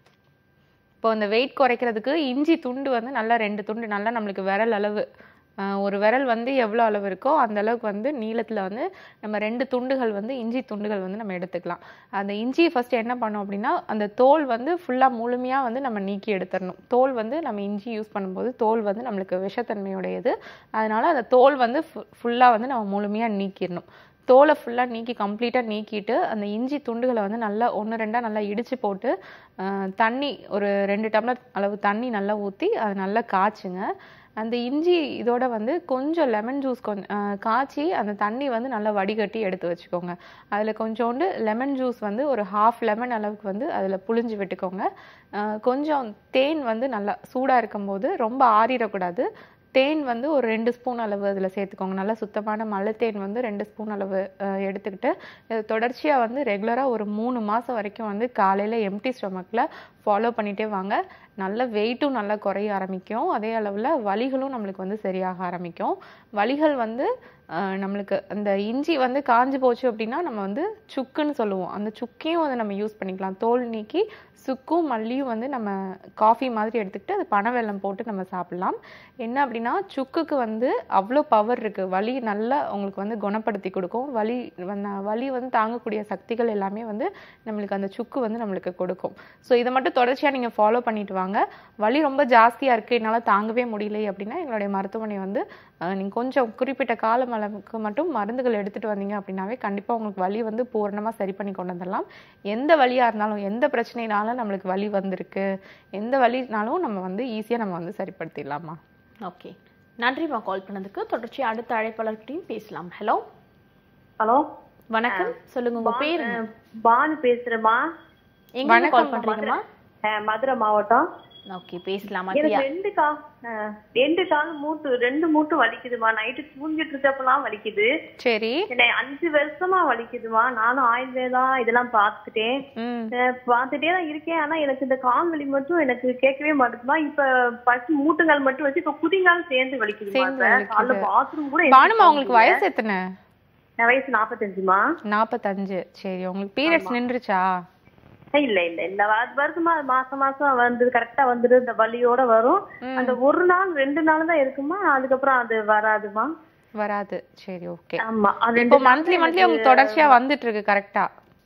இப்போ இந்த வெயிட் குறைக்கிறதுக்கு இஞ்சி துண்டு வந்து நல்லா ரெண்டு துண்டு நல்லா நம்மளுக்கு விரல் அளவு ஆஹ் ஒரு விரல் வந்து எவ்வளோ அளவு இருக்கோ அந்த அளவுக்கு வந்து நீளத்தில் வந்து நம்ம ரெண்டு துண்டுகள் வந்து இஞ்சி துண்டுகள் வந்து நம்ம எடுத்துக்கலாம் அந்த இஞ்சியை ஃபர்ஸ்ட் என்ன பண்ணோம் அப்படின்னா அந்த தோல் வந்து ஃபுல்லாக முழுமையாக வந்து நம்ம நீக்கி எடுத்துடணும் தோல் வந்து நம்ம இஞ்சி யூஸ் பண்ணும்போது தோல் வந்து நம்மளுக்கு விஷத்தன்மையுடையது அதனால அந்த தோல் வந்து ஃபுல்லாக வந்து நம்ம முழுமையாக நீக்கிடணும் தோலை ஃபுல்லாக நீக்கி கம்ப்ளீட்டாக நீக்கிட்டு அந்த இஞ்சி துண்டுகளை வந்து நல்லா ஒன்று ரெண்டாக நல்லா இடித்து போட்டு ஆஹ் தண்ணி ஒரு ரெண்டு டம்ளர் அளவு தண்ணி நல்லா ஊற்றி அதை நல்லா காய்ச்சுங்க அந்த இஞ்சி இதோட வந்து கொஞ்சம் லெமன் ஜூஸ் கொஞ்சம் காய்ச்சி அந்த தண்ணி வந்து நல்லா வடிகட்டி எடுத்து வச்சுக்கோங்க அதில் கொஞ்சோண்டு லெமன் ஜூஸ் வந்து ஒரு ஹாஃப் லெமன் அளவுக்கு வந்து அதில் புழிஞ்சு விட்டுக்கோங்க ஆஹ் கொஞ்சம் தேன் வந்து நல்லா சூடாக இருக்கும்போது ரொம்ப ஆறிடக்கூடாது தேன் வந்து ஒரு ரெண்டு ஸ்பூன் அளவு அதில் சேர்த்துக்கோங்க நல்லா சுத்தமான மலை தேன் வந்து ரெண்டு ஸ்பூன் அளவு அஹ், எடுத்துக்கிட்டு இது தொடர்ச்சியாக வந்து ரெகுலராக ஒரு மூணு மாதம் வரைக்கும் வந்து காலையில் எம்டி ஸ்டொமக்கில் ஃபாலோ பண்ணிகிட்டே வாங்க நல்ல வெயிட்டும் நல்லா குறைய ஆரம்பிக்கும் அதே அளவில் வலிகளும் நம்மளுக்கு வந்து சரியாக ஆரம்பிக்கும் வலிகள் வந்து அஹ், நம்மளுக்கு அந்த இஞ்சி வந்து காஞ்சு போச்சு அப்படின்னா நம்ம வந்து சுக்குன்னு சொல்லுவோம் அந்த சுக்கையும் வந்து நம்ம யூஸ் பண்ணிக்கலாம் தோல் நீக்கி சுக்கும் மல்லியும் வந்து நம்ம காஃபி மாதிரி எடுத்துக்கிட்டு அது பனவெல்லம் போட்டு நம்ம சாப்பிடலாம் என்ன அப்படின்னா சுக்குக்கு வந்து அவ்வளோ பவர் இருக்கு வலி நல்லா உங்களுக்கு வந்து குணப்படுத்தி கொடுக்கும் வலி வந்து வலி வந்து தாங்கக்கூடிய சக்திகள் எல்லாமே வந்து நம்மளுக்கு அந்த சுக்கு வந்து நம்மளுக்கு கொடுக்கும் ஸோ இதை மட்டும் தொடர்ச்சியாக நீங்கள் ஃபாலோ பண்ணிட்டு வாங்க வலி ரொம்ப ஜாஸ்தியாக இருக்குது என்னால் தாங்கவே முடியல அப்படின்னா எங்களுடைய மருத்துவமனை வந்து நீங்கள் கொஞ்சம் குறிப்பிட்ட காலம் அளவுக்கு மட்டும் மருந்துகள் எடுத்துகிட்டு வந்தீங்க அப்படின்னாவே கண்டிப்பாக உங்களுக்கு வலி வந்து பூரணமாக சரி பண்ணி கொண்டு வந்துடலாம் எந்த வலியாக இருந்தாலும் எந்த பிரச்சனைனாலும் நம்மளுக்கு வலி வந்திருக்கு எந்த வலினாலும் நம்ம வந்து ஈஸியாக நம்ம வந்து சரிப்படுத்திடலாமா ஓகே நன்றிம்மா கால் பண்ணதுக்கு தொடர்ச்சி அடுத்த அழைப்பாளர்கிட்டையும் பேசலாம் ஹலோ ஹலோ வணக்கம் சொல்லுங்க உங்க பேர் என்ன? பானு பேசுறேம்மா எங்க இருந்து கால் பண்றீங்கம்மா அஹ், மதுரை மாவட்டம் ஓகே பேசலாமா எனக்கு பிரியா ரெண்டு கா அஹ், ரெண்டு கால் மூட்டு ரெண்டு மூட்டு வலிக்குதுமா நைட்டு தூங்கிட்டு இருக்கப்பெல்லாம் வலிக்குது சரி என்னை அஞ்சு வருஷமா வலிக்குதுமா நானும் ஆயுர்வேதம் இதெல்லாம் பார்த்துட்டேன் ம் அஹ், பார்த்துட்டே தான் இருக்கேன் ஆனா எனக்கு இந்த கால் வலி மட்டும் எனக்கு கேட்கவே மாட்டேங்குமா இப்ப ஃபர்ஸ்ட் மூட்டுங்கால் மட்டும் வச்சு இப்ப குதிங்கால் சேர்ந்து வலிக்குதுமா சேர்ந்து இப்ப. வலிக்குது. காலைல பாத்ரூம் கூட பானுமா உங்களுக்கு வயசு எத்தனை என் வயசு நாற்பத்தஞ்சுமா நாற்பத்தஞ்சு சரி உங்களுக்கு பீரியட்ஸ் நின்றுச்சா இல்ல இல்ல இல்ல வ- வருதுமா மாசம் மாசம் வந்து கரெக்டா வந்துடு இந்த வலியோட வரும் அந்த ஒரு நாள் ரெண்டு நாள் தான் இருக்குமா அதுக்கப்புறம் அது வராதுமா வராது சரி ஓகே ஆமா அது இப்போ ரெண்டு மந்த்லி மந்த்லி உங்களுக்கு தொடர்ச்சியா வந்துட்டு இருக்கு கரெக்டா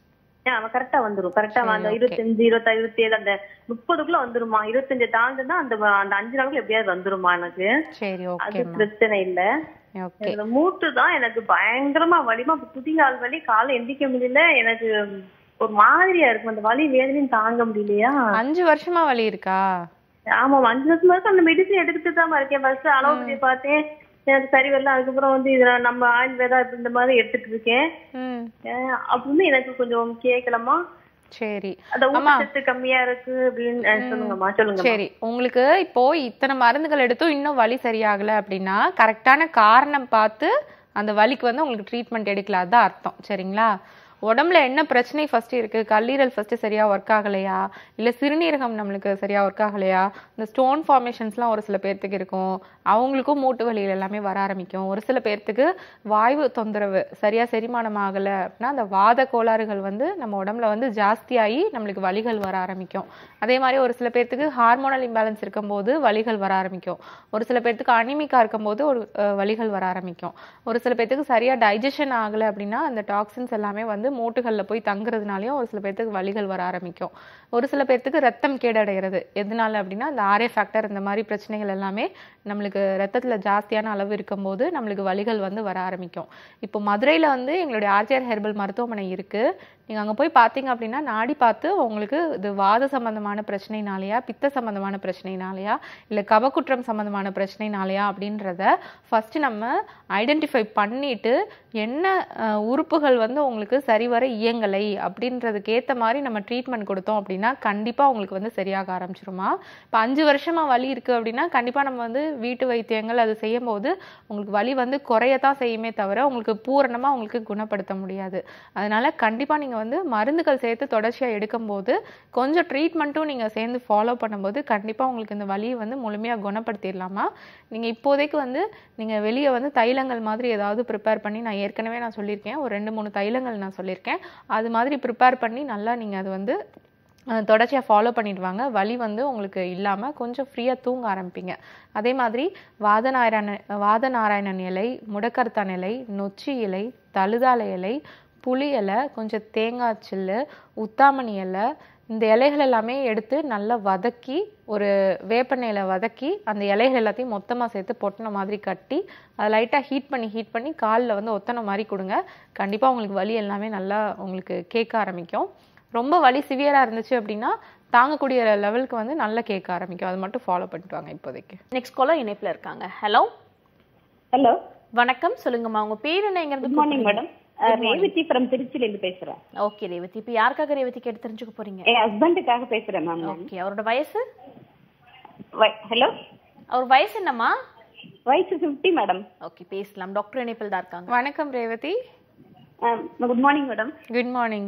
கரெக்டா வந்துரும் கரெக்டா சரி, அந்த okay. இருபத்தஞ்சு இருபத்தி இருபத்தி ஏழு அந்த முப்பதுக்குள்ள வந்துருமா இருபத்தஞ்சு தாண்டுனா அந்த அந்த அஞ்சு நாளுக்குள்ள எப்படியாவது வந்துருமா எனக்கு சரி அது ஓகேம்மா பிரச்சனை இல்ல ஓகே இந்த மூட்டு தான் எனக்கு பயங்கரமா வலிமா குதிங்கால் வலி காலை எந்திக்க முடியல எனக்கு ஒரு மாதிரியா இருக்கும் அந்த வலி வேதனையும் தாங்க முடியலையா அஞ்சு வருஷமா வலி இருக்கா ஆமா அஞ்சு வருஷம் வரைக்கும் அந்த மெடிசன் எடுத்துட்டு தான் இருக்கேன் ஃபர்ஸ்ட் அலோபதி பார்த்தேன் எனக்கு சரி வரல அதுக்கப்புறம் வந்து இதுல நம்ம ஆயுர்வேதா இப்ப இந்த மாதிரி எடுத்துட்டு இருக்கேன் ம் அஹ் அப்படின்னு எனக்கு கொஞ்சம் கேட்கலாமா சரி அந்த ஆமா. ஊட்டச்சத்து கம்மியா இருக்கு அப்படின்னு அஹ் சொல்லுங்கம்மா சொல்லுங்க சரி உங்களுக்கு இப்போ இத்தனை மருந்துகள் எடுத்தும் இன்னும் வலி சரியாகல அப்படின்னா கரெக்டான காரணம் பார்த்து அந்த வலிக்கு வந்து உங்களுக்கு ட்ரீட்மெண்ட் எடுக்கல அதான் அர்த்தம் சரிங்களா உடம்புல என்ன பிரச்சனை ஃபர்ஸ்ட் இருக்கு கல்லீரல் ஃபர்ஸ்ட் சரியா ஒர்க் ஆகலையா இல்ல சிறுநீரகம் நம்மளுக்கு சரியா ஒர்க் ஆகலையா இந்த ஸ்டோன் ஃபார்மேஷன்ஸ்லாம் ஒரு சில பேர்த்துக்கு இருக்கும் அவங்களுக்கும் மூட்டு வலிகள் எல்லாமே வர ஆரம்பிக்கும் ஒரு சில பேர்த்துக்கு வாய்வு தொந்தரவு சரியா செரிமானம் ஆகல அப்படின்னா அந்த வாத கோளாறுகள் வந்து நம்ம உடம்புல வந்து ஜாஸ்தியாகி நம்மளுக்கு வலிகள் வர ஆரம்பிக்கும் அதே மாதிரி ஒரு சில பேர்த்துக்கு ஹார்மோனல் இம்பேலன்ஸ் இருக்கும்போது வலிகள் வர ஆரம்பிக்கும் ஒரு சில பேர்த்துக்கு அனிமிக்கா இருக்கும்போது ஒரு அஹ், வலிகள் வர ஆரம்பிக்கும் ஒரு சில பேர்த்துக்கு சரியா டைஜஷன் ஆகல அப்படின்னா அந்த டாக்ஸின்ஸ் எல்லாமே வந்து மூட்டுகள்ல போய் தங்குறதுனாலயும் ஒரு சில பேர்த்துக்கு வலிகள் வர ஆரம்பிக்கும் ஒரு சில பேர்த்துக்கு ரத்தம் கேடடைகிறது எதனால அப்படின்னா இந்த ஆர்ஏ ஃபேக்டர் இந்த மாதிரி பிரச்சனைகள் எல்லாமே நம்மளுக்கு ரத்தத்துல ஜாஸ்தியான அளவு இருக்கும்போது நம்மளுக்கு வலிகள் வந்து வர ஆரம்பிக்கும் இப்போ மதுரையில வந்து எங்களுடைய ஆர்ஜிஆர் ஹெர்பல் மருத்துவமனை இருக்கு நீங்க அங்க போய் பார்த்தீங்க அப்படின்னா நாடி பார்த்து உங்களுக்கு இது வாத சம்பந்தமான பிரச்சனைனாலயா பித்த சம்பந்தமான பிரச்சனைனாலயா இல்ல கபக்குற்றம் சம்பந்தமான பிரச்சனைனாலயா அப்படின்றத ஃபர்ஸ்ட் நம்ம ஐடென்டிஃபை பண்ணிட்டு என்ன அஹ், உறுப்புகள் வந்து உங்களுக்கு சரி சரிவர இயங்கலை அப்படின்றதுக்கு ஏற்ற மாதிரி நம்ம ட்ரீட்மெண்ட் கொடுத்தோம் அப்படின்னா கண்டிப்பாக உங்களுக்கு வந்து சரியாக ஆரம்பிச்சிருமா இப்போ அஞ்சு வருஷமாக வலி இருக்குது அப்படின்னா கண்டிப்பாக நம்ம வந்து வீட்டு வைத்தியங்கள் அது செய்யும்போது உங்களுக்கு வலி வந்து குறையத்தான் செய்யுமே தவிர உங்களுக்கு பூரணமாக உங்களுக்கு குணப்படுத்த முடியாது அதனால கண்டிப்பாக நீங்கள் வந்து மருந்துகள் சேர்த்து தொடர்ச்சியாக எடுக்கும்போது கொஞ்சம் ட்ரீட்மெண்ட்டும் நீங்கள் சேர்ந்து ஃபாலோ பண்ணும்போது கண்டிப்பாக உங்களுக்கு இந்த வலியை வந்து முழுமையாக குணப்படுத்திடலாமா நீங்கள் இப்போதைக்கு வந்து நீங்கள் வெளியே வந்து தைலங்கள் மாதிரி ஏதாவது ப்ரிப்பேர் பண்ணி நான் ஏற்கனவே நான் சொல்லியிருக்கேன் ஒரு ரெண்டு மூணு தைலங்கள் நான் சொல்லியிருக்கேன் அது மாதிரி ப்ரிப்பேர் பண்ணி நல்லா நீங்கள் அது வந்து அஹ், தொடர்ச்சியாக ஃபாலோ பண்ணிட்டு வாங்க வலி வந்து உங்களுக்கு இல்லாமல் கொஞ்சம் ஃப்ரீயாக தூங்க ஆரம்பிப்பீங்க அதே மாதிரி வாதநாராயண வாதநாராயணன் இலை முடக்கர்த்தான் இலை நொச்சி இலை தழுதாலை இலை புளி இலை கொஞ்சம் தேங்காய் சில்லு உத்தாமணி இலை இந்த இலைகள் எல்லாமே எடுத்து நல்லா வதக்கி ஒரு வேப்பெண்ணெயில் வதக்கி அந்த இலைகள் எல்லாத்தையும் மொத்தமாக சேர்த்து பொட்டின மாதிரி கட்டி அதை லைட்டாக ஹீட் பண்ணி ஹீட் பண்ணி காலில் வந்து ஒத்தனை மாதிரி கொடுங்க கண்டிப்பாக உங்களுக்கு வலி எல்லாமே நல்லா உங்களுக்கு கேட்க ஆரம்பிக்கும் ரொம்ப வலி சிவியராக இருந்துச்சு அப்படின்னா தாங்கக்கூடிய லெவலுக்கு வந்து நல்லா கேட்க ஆரம்பிக்கும் அது மட்டும் ஃபாலோ பண்ணிட்டு வாங்க இப்போதைக்கு நெக்ஸ்ட் காலர் இணைப்புல இருக்காங்க ஹலோ ஹலோ வணக்கம் சொல்லுங்கம்மா உங்க பேர் என்ன எங்க good morning madam Revathi from திருச்சில இருந்து பேசுறேன் ஓகே ரேவதி இப்போ யாருக்காக ரேவதி கேட்டு தெரிஞ்சுக்க போறீங்க என் ஹஸ்பண்டுக்காக பேசுறேன் மேம் ஓகே அவரோட வயசு ஹலோ அவர் வயசு என்னம்மா வயசு ஃபிஃப்டி மேடம் ஓகே பேசலாம் டாக்டர் இணைப்பில் தான் இருக்காங்க வணக்கம் Revathi good morning madam good morning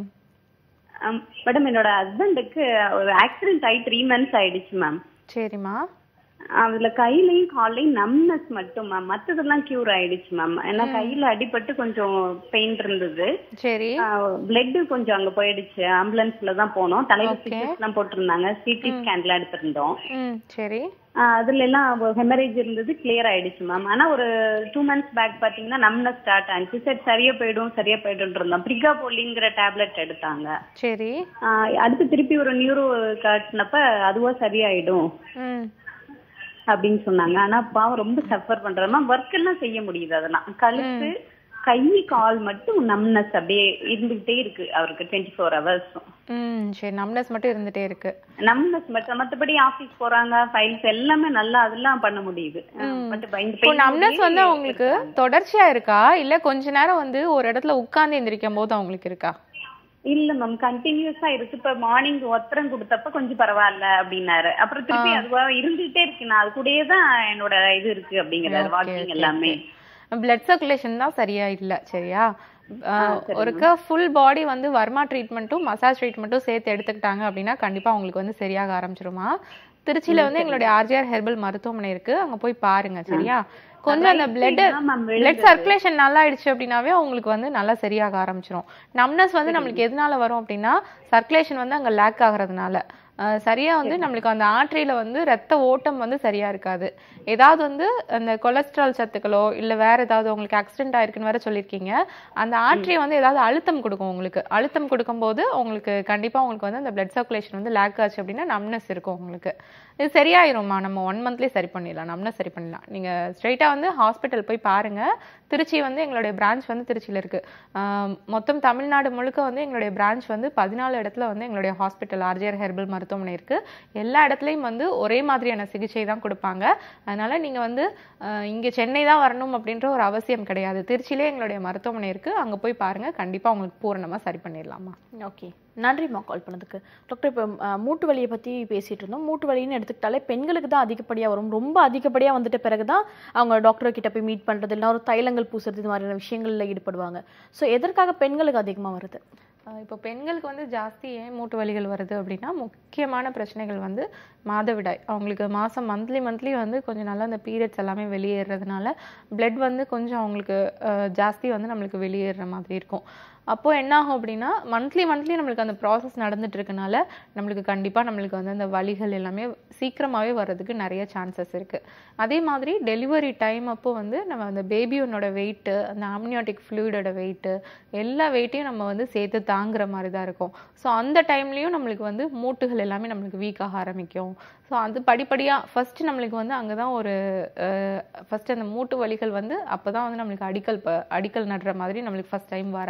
madam என்னோட ஹஸ்பண்டுக்கு ஒரு ஆக்சிடென்ட் ஆகி த்ரீ மந்த்ஸ் ஆயிடுச்சு மேம் சரிம்மா அதுல கையிலயும் கால்லையும் நம்னஸ் மட்டும் மேம் மத்ததெல்லாம் கியூர் ஆயிடுச்சு மேம் ஏன்னா கையில அடிபட்டு கொஞ்சம் பெயின் இருந்தது சரி பிளட் கொஞ்சம் அங்க போயிடுச்சு ஆம்புலன்ஸ்ல தான் போனோம் தலையில ஸ்டிச்சஸ் எல்லாம் போட்டிருந்தாங்க சிடி ஸ்கேன்ல எடுத்திருந்தோம் ம் சரி ஆஹ் அதுல எல்லாம் ஹெமரேஜ் இருந்தது கிளியர் ஆயிடுச்சு மேம் ஆனா ஒரு டூ மந்த்ஸ் பேக் பாத்தீங்கன்னா நம்னஸ் ஸ்டார்ட் ஆனிச்சு சரி சரியா போயிடும் சரியா போயிடும் இருந்தோம் பிரிகா போலிங்கிற டேப்லெட் எடுத்தாங்க சரி ஆஹ் அடுத்து திருப்பி ஒரு நியூரோ காட்டினப்ப அதுவா சரியாயிடும் ம் அப்படின்னு சொன்னாங்க ஆனா பாவம் ரொம்ப சஃபர் பண்றாரு மேம் ஒர்க் எல்லாம் செய்ய முடியுது அதெல்லாம் கழுத்து கை கால் மட்டும் நம்னஸ் அப்படியே இருந்துகிட்டே இருக்கு அவருக்கு டுவெண்ட்டி ஃபோர் ஹவர்ஸ் ம் சரி நம்னஸ் மட்டும் இருந்துட்டே இருக்கு நம்னஸ் மட்டும் மத்தபடி ஆபீஸ் போறாங்க ஃபைல்ஸ் எல்லாமே நல்லா அதெல்லாம் பண்ண முடியுது பட் இப்போ நம்னஸ் வந்து அவங்களுக்கு தொடர்ச்சியா இருக்கா இல்ல கொஞ்ச நேரம் வந்து ஒரு இடத்துல உட்கார்ந்து எந்திரிக்கும் போது அவங்களுக்கு இருக்கா இல்ல மேம் கண்டினியூஸா இருக்கு இப்ப மார்னிங் ஒத்தரம் கொடுத்தப்ப கொஞ்சம் பரவாயில்ல அப்படின்னாரு அப்புறம் திருப்பி அதுவா இருந்துகிட்டே இருக்கு நான் அது கூடயே தான் என்னோட இது இருக்கு அப்படிங்கிறாரு வாக்கிங் எல்லாமே பிளட் சர்க்குலேஷன் தான் சரியா இல்ல சரியா ஒருக்க ஃபுல் பாடி வந்து வர்மா ட்ரீட்மெண்ட்டும் மசாஜ் ட்ரீட்மெண்ட்டும் சேர்த்து எடுத்துக்கிட்டாங்க அப்படின்னா கண்டிப்பா அவங்களுக்கு வந்து சரியாக ஆரம்பிச்சிருமா திருச்சியில வந்து எங்களுடைய ஆர்ஜிஆர் ஹெர்பல் மருத்துவமனை இருக்கு அங்க போய் பாருங்க சரியா கொஞ்சம் அந்த பிளட் பிளட் சர்க்குலேஷன் நல்லா ஆயிடுச்சு அப்படின்னாவே உங்களுக்கு வந்து நல்லா சரியாக ஆரம்பிச்சிரும் நம்னஸ் வந்து நம்மளுக்கு எதனால வரும் அப்படின்னா சர்க்குலேஷன் வந்து அங்க லேக் ஆகுறதுனால அஹ் சரியா வந்து நம்மளுக்கு அந்த ஆர்டரியில வந்து ரத்த ஓட்டம் வந்து சரியா இருக்காது ஏதாவது வந்து அந்த கொலஸ்ட்ரால் சத்துக்களோ இல்ல வேற ஏதாவது உங்களுக்கு ஆக்சிடென்ட் ஆயிருக்குன்னு வேற சொல்லியிருக்கீங்க அந்த ஆர்டரியை வந்து ஏதாவது அழுத்தம் கொடுக்கும் உங்களுக்கு அழுத்தம் கொடுக்கும்போது உங்களுக்கு கண்டிப்பா உங்களுக்கு வந்து அந்த பிளட் சர்க்குலேஷன் வந்து லேக் ஆச்சு அப்படின்னா நம்னஸ் இருக்கும் உங்களுக்கு இது சரியாயிரும்மா நம்ம ஒன் மந்த்லேயே சரி பண்ணிடலாம் நம்னஸ் சரி பண்ணிடலாம் நீங்க ஸ்ட்ரைட்டா வந்து ஹாஸ்பிட்டல் போய் பாருங்க திருச்சி வந்து எங்களுடைய பிரான்ச் வந்து திருச்சியில இருக்கு ஆஹ் மொத்தம் தமிழ்நாடு முழுக்க வந்து எங்களுடைய பிரான்ச் வந்து பதினாலு இடத்துல வந்து எங்களுடைய ஹாஸ்பிட்டல் ஆர்ஜிஆர் ஹெர்பல் மருத்துவமனை இருக்கு எல்லா இடத்துலையும் வந்து ஒரே மாதிரியான சிகிச்சை தான் கொடுப்பாங்க அதனால நீங்க வந்து ஆஹ் இங்க சென்னை தான் வரணும் அப்படின்ற ஒரு அவசியம் கிடையாது திருச்சியிலே எங்களுடைய மருத்துவமனை இருக்கு அங்க போய் பாருங்க கண்டிப்பா உங்களுக்கு பூரணமா சரி பண்ணிடலாமா ஓகே நன்றிம்மா கால் பண்ணதுக்கு டாக்டர் இப்போ அஹ், மூட்டு வலியை பற்றி பேசிட்டு இருந்தோம் மூட்டு வலின்னு எடுத்துக்கிட்டாலே பெண்களுக்கு தான் அதிகப்படியாக வரும் ரொம்ப அதிகப்படியாக வந்துட்ட பிறகு தான் அவங்க டாக்டர் கிட்ட போய் மீட் பண்ணுறது இல்லை ஒரு தைலங்கள் பூசுறது இது மாதிரியான விஷயங்களில் ஈடுபடுவாங்க ஸோ எதற்காக பெண்களுக்கு அதிகமாக வருது ஆஹ் இப்போ பெண்களுக்கு வந்து ஜாஸ்தி ஏன் மூட்டு வலிகள் வருது அப்படின்னா முக்கியமான பிரச்சனைகள் வந்து மாதவிடாய் அவங்களுக்கு மாதம் மந்த்லி மந்த்லி வந்து கொஞ்சம் நல்லா அந்த பீரியட்ஸ் எல்லாமே வெளியேறதுனால பிளட் வந்து கொஞ்சம் அவங்களுக்கு ஆஹ் ஜாஸ்தி வந்து நம்மளுக்கு வெளியேறுற மாதிரி இருக்கும் அப்போ என்ன ஆகும் அப்படின்னா மந்த்லி மந்த்லி நம்மளுக்கு அந்த ப்ராசஸ் நடந்துட்டு இருக்கனால நம்மளுக்கு கண்டிப்பா நம்மளுக்கு வந்து அந்த வலிகள் எல்லாமே சீக்கிரமாவே வர்றதுக்கு நிறைய சான்சஸ் இருக்கு அதே மாதிரி டெலிவரி டைம் அப்போ வந்து நம்ம அந்த பேபியோனோட வெயிட்டு அந்த ஆம்னியாட்டிக் ஃப்ளூயிடோட வெயிட்டு எல்லா வெயிட்டையும் நம்ம வந்து சேர்த்து தாங்குற மாதிரி தான் இருக்கும் ஸோ அந்த டைம்லயும் நம்மளுக்கு வந்து மூட்டுகள் எல்லாமே நம்மளுக்கு வீக் ஆக ஆரம்பிக்கும் ஸோ அது படிப்படியாக ஃபர்ஸ்ட் நம்மளுக்கு வந்து அங்கே தான் ஒரு ஃபர்ஸ்ட் அந்த மூட்டு வலிகள் வந்து அப்போ தான் வந்து நம்மளுக்கு அடிக்கல் ப- அடிக்கல் நடுற மாதிரி நம்மளுக்கு ஃபர்ஸ்ட் டைம் வர ஆரம்பிக்கும்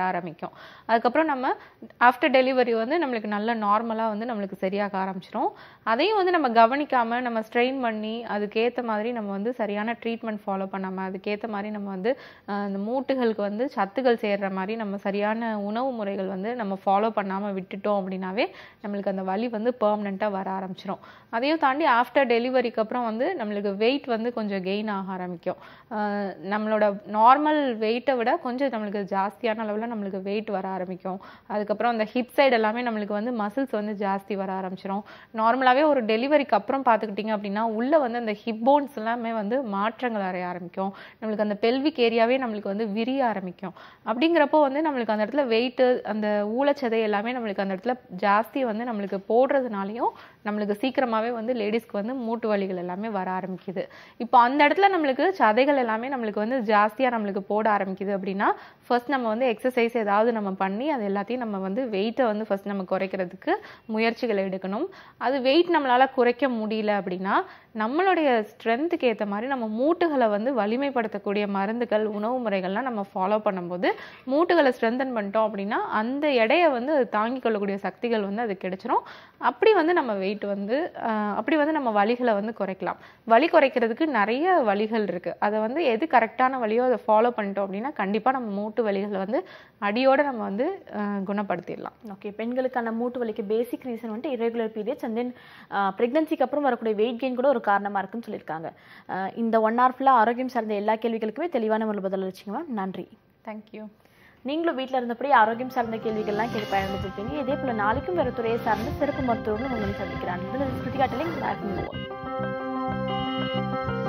ஆரம்பிக்கும் அதுக்கப்புறம் நம்ம ஆஃப்டர் டெலிவரி வந்து நம்மளுக்கு நல்ல நார்மலாக வந்து நம்மளுக்கு சரியாக ஆரம்பிச்சிரும் அதையும் வந்து நம்ம கவனிக்காமல் நம்ம ஸ்ட்ரெயின் பண்ணி அதுக்கேற்ற மாதிரி நம்ம வந்து சரியான ட்ரீட்மெண்ட் ஃபாலோ பண்ணாமல் அதுக்கேற்ற மாதிரி நம்ம வந்து ஆஹ், இந்த மூட்டுகளுக்கு வந்து சத்துக்கள் சேர்ற மாதிரி நம்ம சரியான உணவு முறைகள் வந்து நம்ம ஃபாலோ பண்ணாமல் விட்டுட்டோம் அப்படின்னாவே நம்மளுக்கு அந்த வலி வந்து பெர்மனெண்ட்டாக வர ஆரம்பிச்சிரும் அதையும் தாண்டி ஆஃப்டர் டெலிவரிக்கு அப்புறம் வந்து நம்மளுக்கு வெயிட் வந்து கொஞ்சம் கெயின் ஆக ஆரம்பிக்கும் ஆஹ் நம்மளோட நார்மல் வெயிட்டை விட கொஞ்சம் நம்மளுக்கு ஜாஸ்தியான அளவில் நம்மளுக்கு வெயிட் வர ஆரம்பிக்கும் அதுக்கப்புறம் அந்த ஹிப் சைடு எல்லாமே நம்மளுக்கு வந்து மசில்ஸ் வந்து ஜாஸ்தி வர ஆரம்பிச்சிரும் நார்மலாகவே ஒரு டெலிவரிக்கு அப்புறம் பார்த்துக்கிட்டிங்க அப்படின்னா உள்ளே வந்து அந்த ஹிப் போன்ஸ் எல்லாமே வந்து மாற்றங்கள் அடைய ஆரம்பிக்கும் நம்மளுக்கு அந்த பெல்விக் ஏரியாவே நம்மளுக்கு வந்து விரிய ஆரம்பிக்கும் அப்படிங்கிறப்போ வந்து நம்மளுக்கு அந்த இடத்துல வெயிட்டு அந்த ஊழச்சதை எல்லாமே நம்மளுக்கு அந்த இடத்துல ஜாஸ்தி வந்து நம்மளுக்கு போடுறதுனாலையும் நம்மளுக்கு சீக்கிரமாகவே வந்து லேடிஸ்க்கு வந்து மூட்டு வலிகள் எல்லாமே வர ஆரம்பிக்குது இப்போ அந்த இடத்துல நம்மளுக்கு சதைகள் எல்லாமே நம்மளுக்கு வந்து ஜாஸ்தியாக நம்மளுக்கு போட ஆரம்பிக்குது அப்படின்னா ஃபர்ஸ்ட் நம்ம வந்து எக்ஸசைஸ் ஏதாவது நம்ம பண்ணி அது எல்லாத்தையும் நம்ம வந்து வெயிட்டை வந்து ஃபர்ஸ்ட் நம்ம குறைக்கிறதுக்கு முயற்சிகள் எடுக்கணும் அது வெயிட் நம்மளால குறைக்க முடியல அப்படின்னா நம்மளுடைய ஸ்ட்ரென்த்துக்கு ஏற்ற மாதிரி நம்ம மூட்டுகளை வந்து வலிமைப்படுத்தக்கூடிய மருந்துகள் உணவு முறைகள்லாம் நம்ம ஃபாலோ பண்ணும்போது மூட்டுகளை ஸ்ட்ரென்தன் பண்ணிட்டோம் அப்படின்னா அந்த எடையை வந்து அது தாங்கிக் கொள்ளக்கூடிய சக்திகள் வந்து அது கிடைச்சிரும் அப்படி வந்து நம்ம வெயிட் வந்து ஆஹ், அப்படி வந்து நம்ம வலிகளை வந்து குறைக்கலாம் வலி குறைக்கிறதுக்கு நிறைய வழிகள் இருக்கு அதை வந்து எது கரெக்டான வழியோ அதை ஃபாலோ பண்ணிட்டோம் அப்படின்னா கண்டிப்பா நம்ம மூட்டு வலிகளை வந்து அடியோட நம்ம வந்து ஆஹ், குணப்படுத்திடலாம் ஓகே பெண்களுக்கான மூட்டு வலிக்கு பேசிக் ரீசன் வந்துட்டு irregular periods அண்ட் தென் ப்ரெக்னன்சிக்கு அப்புறம் வரக்கூடிய வெயிட் கெயின் கூட ஒரு காரணமா இருக்குன்னு சொல்லியிருக்காங்க அஹ் இந்த ஒன் ஹவர் ஃபுல்லாக ஆரோக்கியம் சார்ந்த எல்லா கேள்விகளுக்குமே தெளிவான ஒரு பதில் அளிச்சிங்க மேம் நன்றி தேங்க்யூ நீங்களும் வீட்டில் இருந்தபடி ஆரோக்கியம் சார்ந்த கேள்விகள்லாம் கேட்டு பயன்படுத்திருப்பீங்க இதே போல நாளைக்கும் வேறு துறையை சார்ந்த சிறப்பு மருத்துவர்களும் உங்களை சந்திக்கிறாங்க இது ஸ்ருதிகா டெலிங்